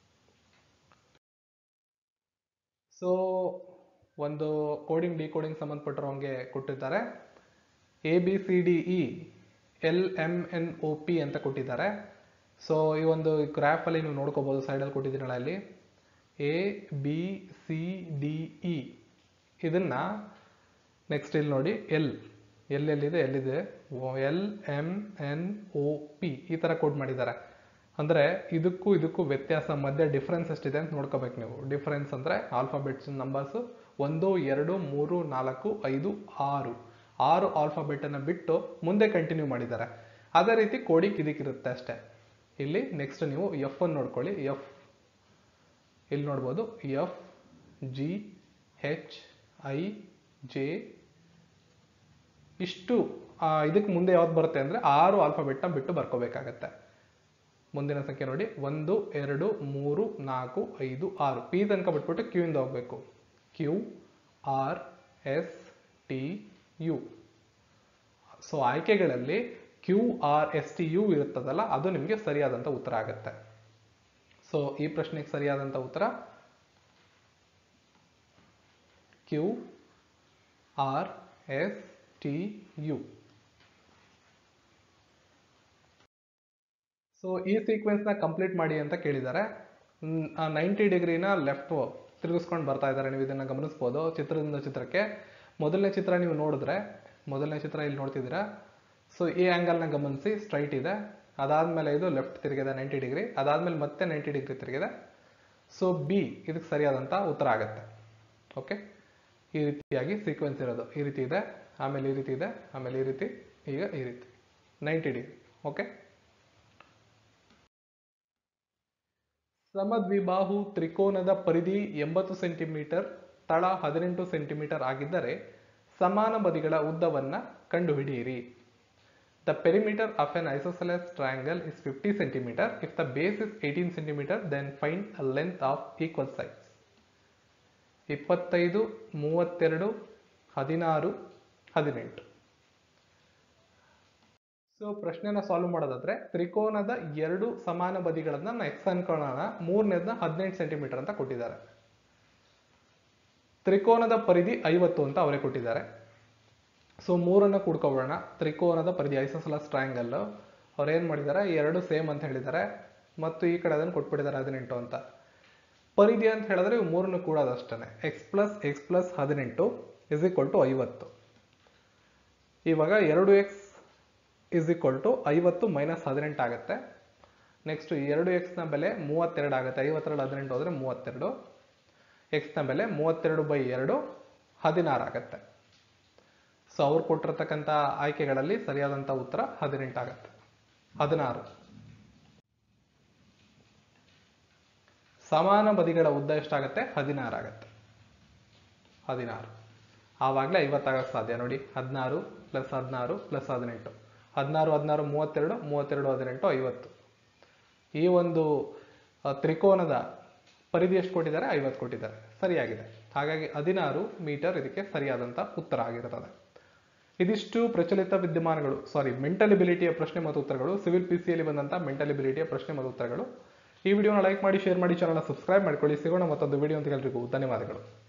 ಸೊ ಒಂದು ಕೋಡಿಂಗ್ ಡಿಕೋಡಿಂಗ್ ಸಂಬಂಧಪಟ್ಟಿರೋಂಗೆ ಕೊಟ್ಟಿದ್ದಾರೆ A B C D E L M N O P ಅಂತ ಕೊಟ್ಟಿದ್ದಾರೆ ಸೊ ಈ ಒಂದು ಗ್ರಾಫಲ್ಲಿ ನೀವು ನೋಡ್ಕೋಬೋದು ಸೈಡಲ್ಲಿ ಕೊಟ್ಟಿದ್ದೀನಲ್ಲ ಅಲ್ಲಿ A B C D E ಇದನ್ನ ನೆಕ್ಸ್ಟ್ ಇಲ್ಲಿ ನೋಡಿ ಎಲ್ ಎಲ್ ಎಲ್ಲಿದೆ ಎಲ್ಲಿದೆ L M N O P ಈ ಥರ ಕೋಡ್ ಮಾಡಿದ್ದಾರೆ ಅಂದರೆ ಇದಕ್ಕೂ ಇದಕ್ಕೂ ವ್ಯತ್ಯಾಸ ಮಧ್ಯೆ ಡಿಫ್ರೆನ್ಸ್ ಎಷ್ಟಿದೆ ಅಂತ ನೋಡ್ಕೋಬೇಕು ನೀವು ಡಿಫ್ರೆನ್ಸ್ ಅಂದರೆ ಆಲ್ಫಾಬೆಟ್ಸ್ ನಂಬರ್ಸು ಒಂದು ಎರಡು ಮೂರು ನಾಲ್ಕು ಐದು ಆರು ಆರು ಆಲ್ಫಾಬೆಟನ್ನು ಬಿಟ್ಟು ಮುಂದೆ ಕಂಟಿನ್ಯೂ ಮಾಡಿದ್ದಾರೆ ಅದೇ ರೀತಿ ಕೋಡಿಂಗ್ ಇದಕ್ಕಿರುತ್ತೆ ಅಷ್ಟೇ ಇಲ್ಲಿ ನೆಕ್ಸ್ಟ್ ನೀವು ಎಫ್ ಅನ್ನು ನೋಡ್ಕೊಳ್ಳಿ ಎಫ್ ಇಲ್ಲಿ ನೋಡ್ಬೋದು F G H I J ಇಷ್ಟು ಇದಕ್ಕೆ ಮುಂದೆ ಯಾವ್ದು ಬರುತ್ತೆ ಅಂದರೆ ಆರು ಆಲ್ಫಾಬೆಟ್ನ ಬಿಟ್ಟು ಬರ್ಕೋಬೇಕಾಗತ್ತೆ ಮುಂದಿನ ಸಂಖ್ಯೆ ನೋಡಿ ಒಂದು ಎರಡು ಮೂರು ನಾಲ್ಕು ಐದು ಆರು ಪಿ ತನಕ ಬಿಟ್ಬಿಟ್ಟು ಕ್ಯೂ ಇಂದ ಹೋಗ್ಬೇಕು Q R S T U so ಆಯ್ಕೆಗಳಲ್ಲಿ Q R S T U ಇರುತ್ತದಲ್ಲ ಅದು ನಿಮಗೆ ಸರಿಯಾದಂಥ ಉತ್ತರ ಆಗುತ್ತೆ ಸೊ ಈ ಪ್ರಶ್ನೆಗೆ ಸರಿಯಾದಂಥ ಉತ್ತರ Q R S T U so ಈ ಸೀಕ್ವೆನ್ಸ್ನ ಕಂಪ್ಲೀಟ್ ಮಾಡಿ ಅಂತ ಕೇಳಿದ್ದಾರೆ ನೈಂಟಿ ಡಿಗ್ರಿನ ಲೆಫ್ಟ್ ತಿರುಗಿಸ್ಕೊಂಡು ಬರ್ತಾ ಇದ್ದಾರೆ ನೀವು ಇದನ್ನು ಗಮನಿಸ್ಬೋದು ಚಿತ್ರದಿಂದ ಚಿತ್ರಕ್ಕೆ ಮೊದಲನೇ ಚಿತ್ರ ನೀವು ನೋಡಿದ್ರೆ ಮೊದಲನೇ ಚಿತ್ರ ಇಲ್ಲಿ ನೋಡ್ತಿದ್ದೀರಾ ಸೊ ಈ ಆ್ಯಂಗಲ್ನ ಗಮನಿಸಿ ಸ್ಟ್ರೈಟ್ ಇದೆ ಅದಾದಮೇಲೆ ಇದು ಲೆಫ್ಟ್ ತಿರುಗಿದೆ ನೈಂಟಿ ಡಿಗ್ರಿ ಅದಾದಮೇಲೆ ಮತ್ತೆ ನೈಂಟಿ ಡಿಗ್ರಿ ತಿರುಗಿದೆ ಸೊ ಬಿ ಇದಕ್ಕೆ ಸರಿಯಾದಂಥ ಉತ್ತರ ಆಗುತ್ತೆ ಓಕೆ ಈ ರೀತಿಯಾಗಿ ಸೀಕ್ವೆನ್ಸ್ ಇರೋದು ಈ ರೀತಿ ಇದೆ ಆಮೇಲೆ ಈ ರೀತಿ ಇದೆ ಆಮೇಲೆ ಈ ರೀತಿ ಈಗ ಈ ರೀತಿ ನೈಂಟಿ ಡಿಗ್ರಿ ಓಕೆ ಸಮದ್ವಿಬಾಹು ತ್ರಿಕೋನದ ಪರಿಧಿ ಎಂಬತ್ತು ಸೆಂಟಿಮೀಟರ್ ತಳ ಹದಿನೆಂಟು ಸೆಂಟಿಮೀಟರ್ ಆಗಿದ್ದರೆ ಸಮಾನ ಬದಿಗಳ ಉದ್ದವನ್ನ ಕಂಡುಹಿಡಿಯಿರಿ the perimeter of an isosceles triangle is fifty centimetre if the base is eighteen centimetre then find a length of equal size ಇಪ್ಪತ್ತೈದು ಮೂವತ್ತೆರಡು ಹದಿನಾರು ಹದಿನೆಂಟು ಸೊ ಪ್ರಶ್ನೆನ ಸಾಲ್ವ್ ಮಾಡೋದಾದ್ರೆ ತ್ರಿಕೋನದ ಎರಡು ಸಮಾನ ಬದಿಗಳನ್ನ ನಾವು ಎಕ್ಸ್ ಅನ್ಕೊಳ್ಳೋಣ ಮೂರನೇದನ್ನ ಹದಿನೆಂಟು ಸೆಂಟಿಮೀಟರ್ ಅಂತ ಕೊಟ್ಟಿದ್ದಾರೆ ತ್ರಿಕೋನದ ಪರಿಧಿ ಐವತ್ತು ಅಂತ ಅವರೇ ಕೊಟ್ಟಿದ್ದಾರೆ ಸೊ ಮೂರನ್ನ ಕೂಡ್ಕೊಬೋಣ ತ್ರಿಕೋನದ ಪರಿಧಿ ಐಸೋಸಲಸ್ ಟ್ರಯಾಂಗಲ್ ಅವ್ರು ಏನ್ ಮಾಡಿದ್ದಾರೆ ಎರಡು ಸೇಮ್ ಅಂತ ಹೇಳಿದ್ದಾರೆ ಮತ್ತು ಈ ಕಡೆ ಅದನ್ನು ಕೊಟ್ಬಿಟ್ಟಿದ್ದಾರೆ ಹದಿನೆಂಟು ಅಂತ ಪರಿಧಿ ಅಂತ ಹೇಳಿದ್ರೆ ಇವು ಮೂರನ್ನು ಕೂಡೋದಷ್ಟೇ ಎಕ್ಸ್ ಪ್ಲಸ್ ಎಕ್ಸ್ ಪ್ಲಸ್ ಹದಿನೆಂಟು ಇಸ್ ಈಕ್ವಲ್ ಟು ಐವತ್ತು ಇವಾಗ ಎರಡು ಎಕ್ಸ್ ಇಸ್ ಈಕ್ವಲ್ ಟು ಐವತ್ತು ಮೈನಸ್ ಹದಿನೆಂಟು ಆಗುತ್ತೆ ನೆಕ್ಸ್ಟ್ ಎರಡು ಎಕ್ಸ್ನ ಬೆಲೆ ಮೂವತ್ತೆರಡು ಆಗುತ್ತೆ ಐವತ್ತೆರಡು ಹದಿನೆಂಟು ಹೋದರೆ ಮೂವತ್ತೆರಡು ಎಕ್ಸ್ನ ಬೆಲೆ ಮೂವತ್ತೆರಡು ಬೈ ಎರಡು ಹದಿನಾರು ಆಗುತ್ತೆ ಸೊ ಅವ್ರು ಕೊಟ್ಟಿರ್ತಕ್ಕಂಥ ಆಯ್ಕೆಗಳಲ್ಲಿ ಸರಿಯಾದಂಥ ಉತ್ತರ ಹದಿನೆಂಟು ಆಗುತ್ತೆ ಹದಿನಾರು ಸಮಾನ ಬದಿಗಳ ಉದ್ದ ಎಷ್ಟಾಗುತ್ತೆ ಹದಿನಾರು ಆಗುತ್ತೆ ಹದಿನಾರು ಆವಾಗಲೇ ಐವತ್ತಾಗಕ್ಕೆ ಸಾಧ್ಯ ನೋಡಿ ಹದಿನಾರು ಪ್ಲಸ್ ಹದಿನಾರು ಪ್ಲಸ್ ಹದಿನೆಂಟು ಹದಿನಾರು ಹದಿನಾರು ಮೂವತ್ತೆರಡು ಮೂವತ್ತೆರಡು ಹದಿನೆಂಟು ಐವತ್ತು ಈ ಒಂದು ಆ, ತ್ರಿಕೋನದ ಪರಿಧಿ ಎಷ್ಟು ಕೊಟ್ಟಿದ್ದಾರೆ ಐವತ್ತು ಕೊಟ್ಟಿದ್ದಾರೆ ಸರಿಯಾಗಿದೆ ಹಾಗಾಗಿ ಹದಿನಾರು ಮೀಟರ್ ಇದಕ್ಕೆ ಸರಿಯಾದಂಥ ಉತ್ತರ ಆಗಿರುತ್ತದೆ ಇದಿಷ್ಟು ಪ್ರಚಲಿತ ವಿದ್ಯಮಾನಗಳು ಸಾರಿ ಮೆಂಟಲ್ ಎಬಿಲಿಟಿಯ ಪ್ರಶ್ನೆ ಮತ್ತು ಉತ್ತರಗಳು ಸಿವಿಲ್ ಪಿ ಸಿಯಲ್ಲಿ ಬಂದಂಥ ಮೆಂಟಲ್ ಎಬಿಲಿಟಿಯ ಪ್ರಶ್ನೆ ಮತ್ತು ಉತ್ತರಗಳು ಈ ವಿಡಿಯೋನ ಲೈಕ್ ಮಾಡಿ ಶೇರ್ ಮಾಡಿ ಚಾನಲ್ನ ಸಬ್ಸ್ಕ್ರೈಬ್ ಮಾಡ್ಕೊಳ್ಳಿ ಸಿಗೋಣ ಮತ್ತೊಂದು ವಿಡಿಯೋ ಅಂತ ಎಲ್ರಿಗೂ ಧನ್ಯವಾದಗಳು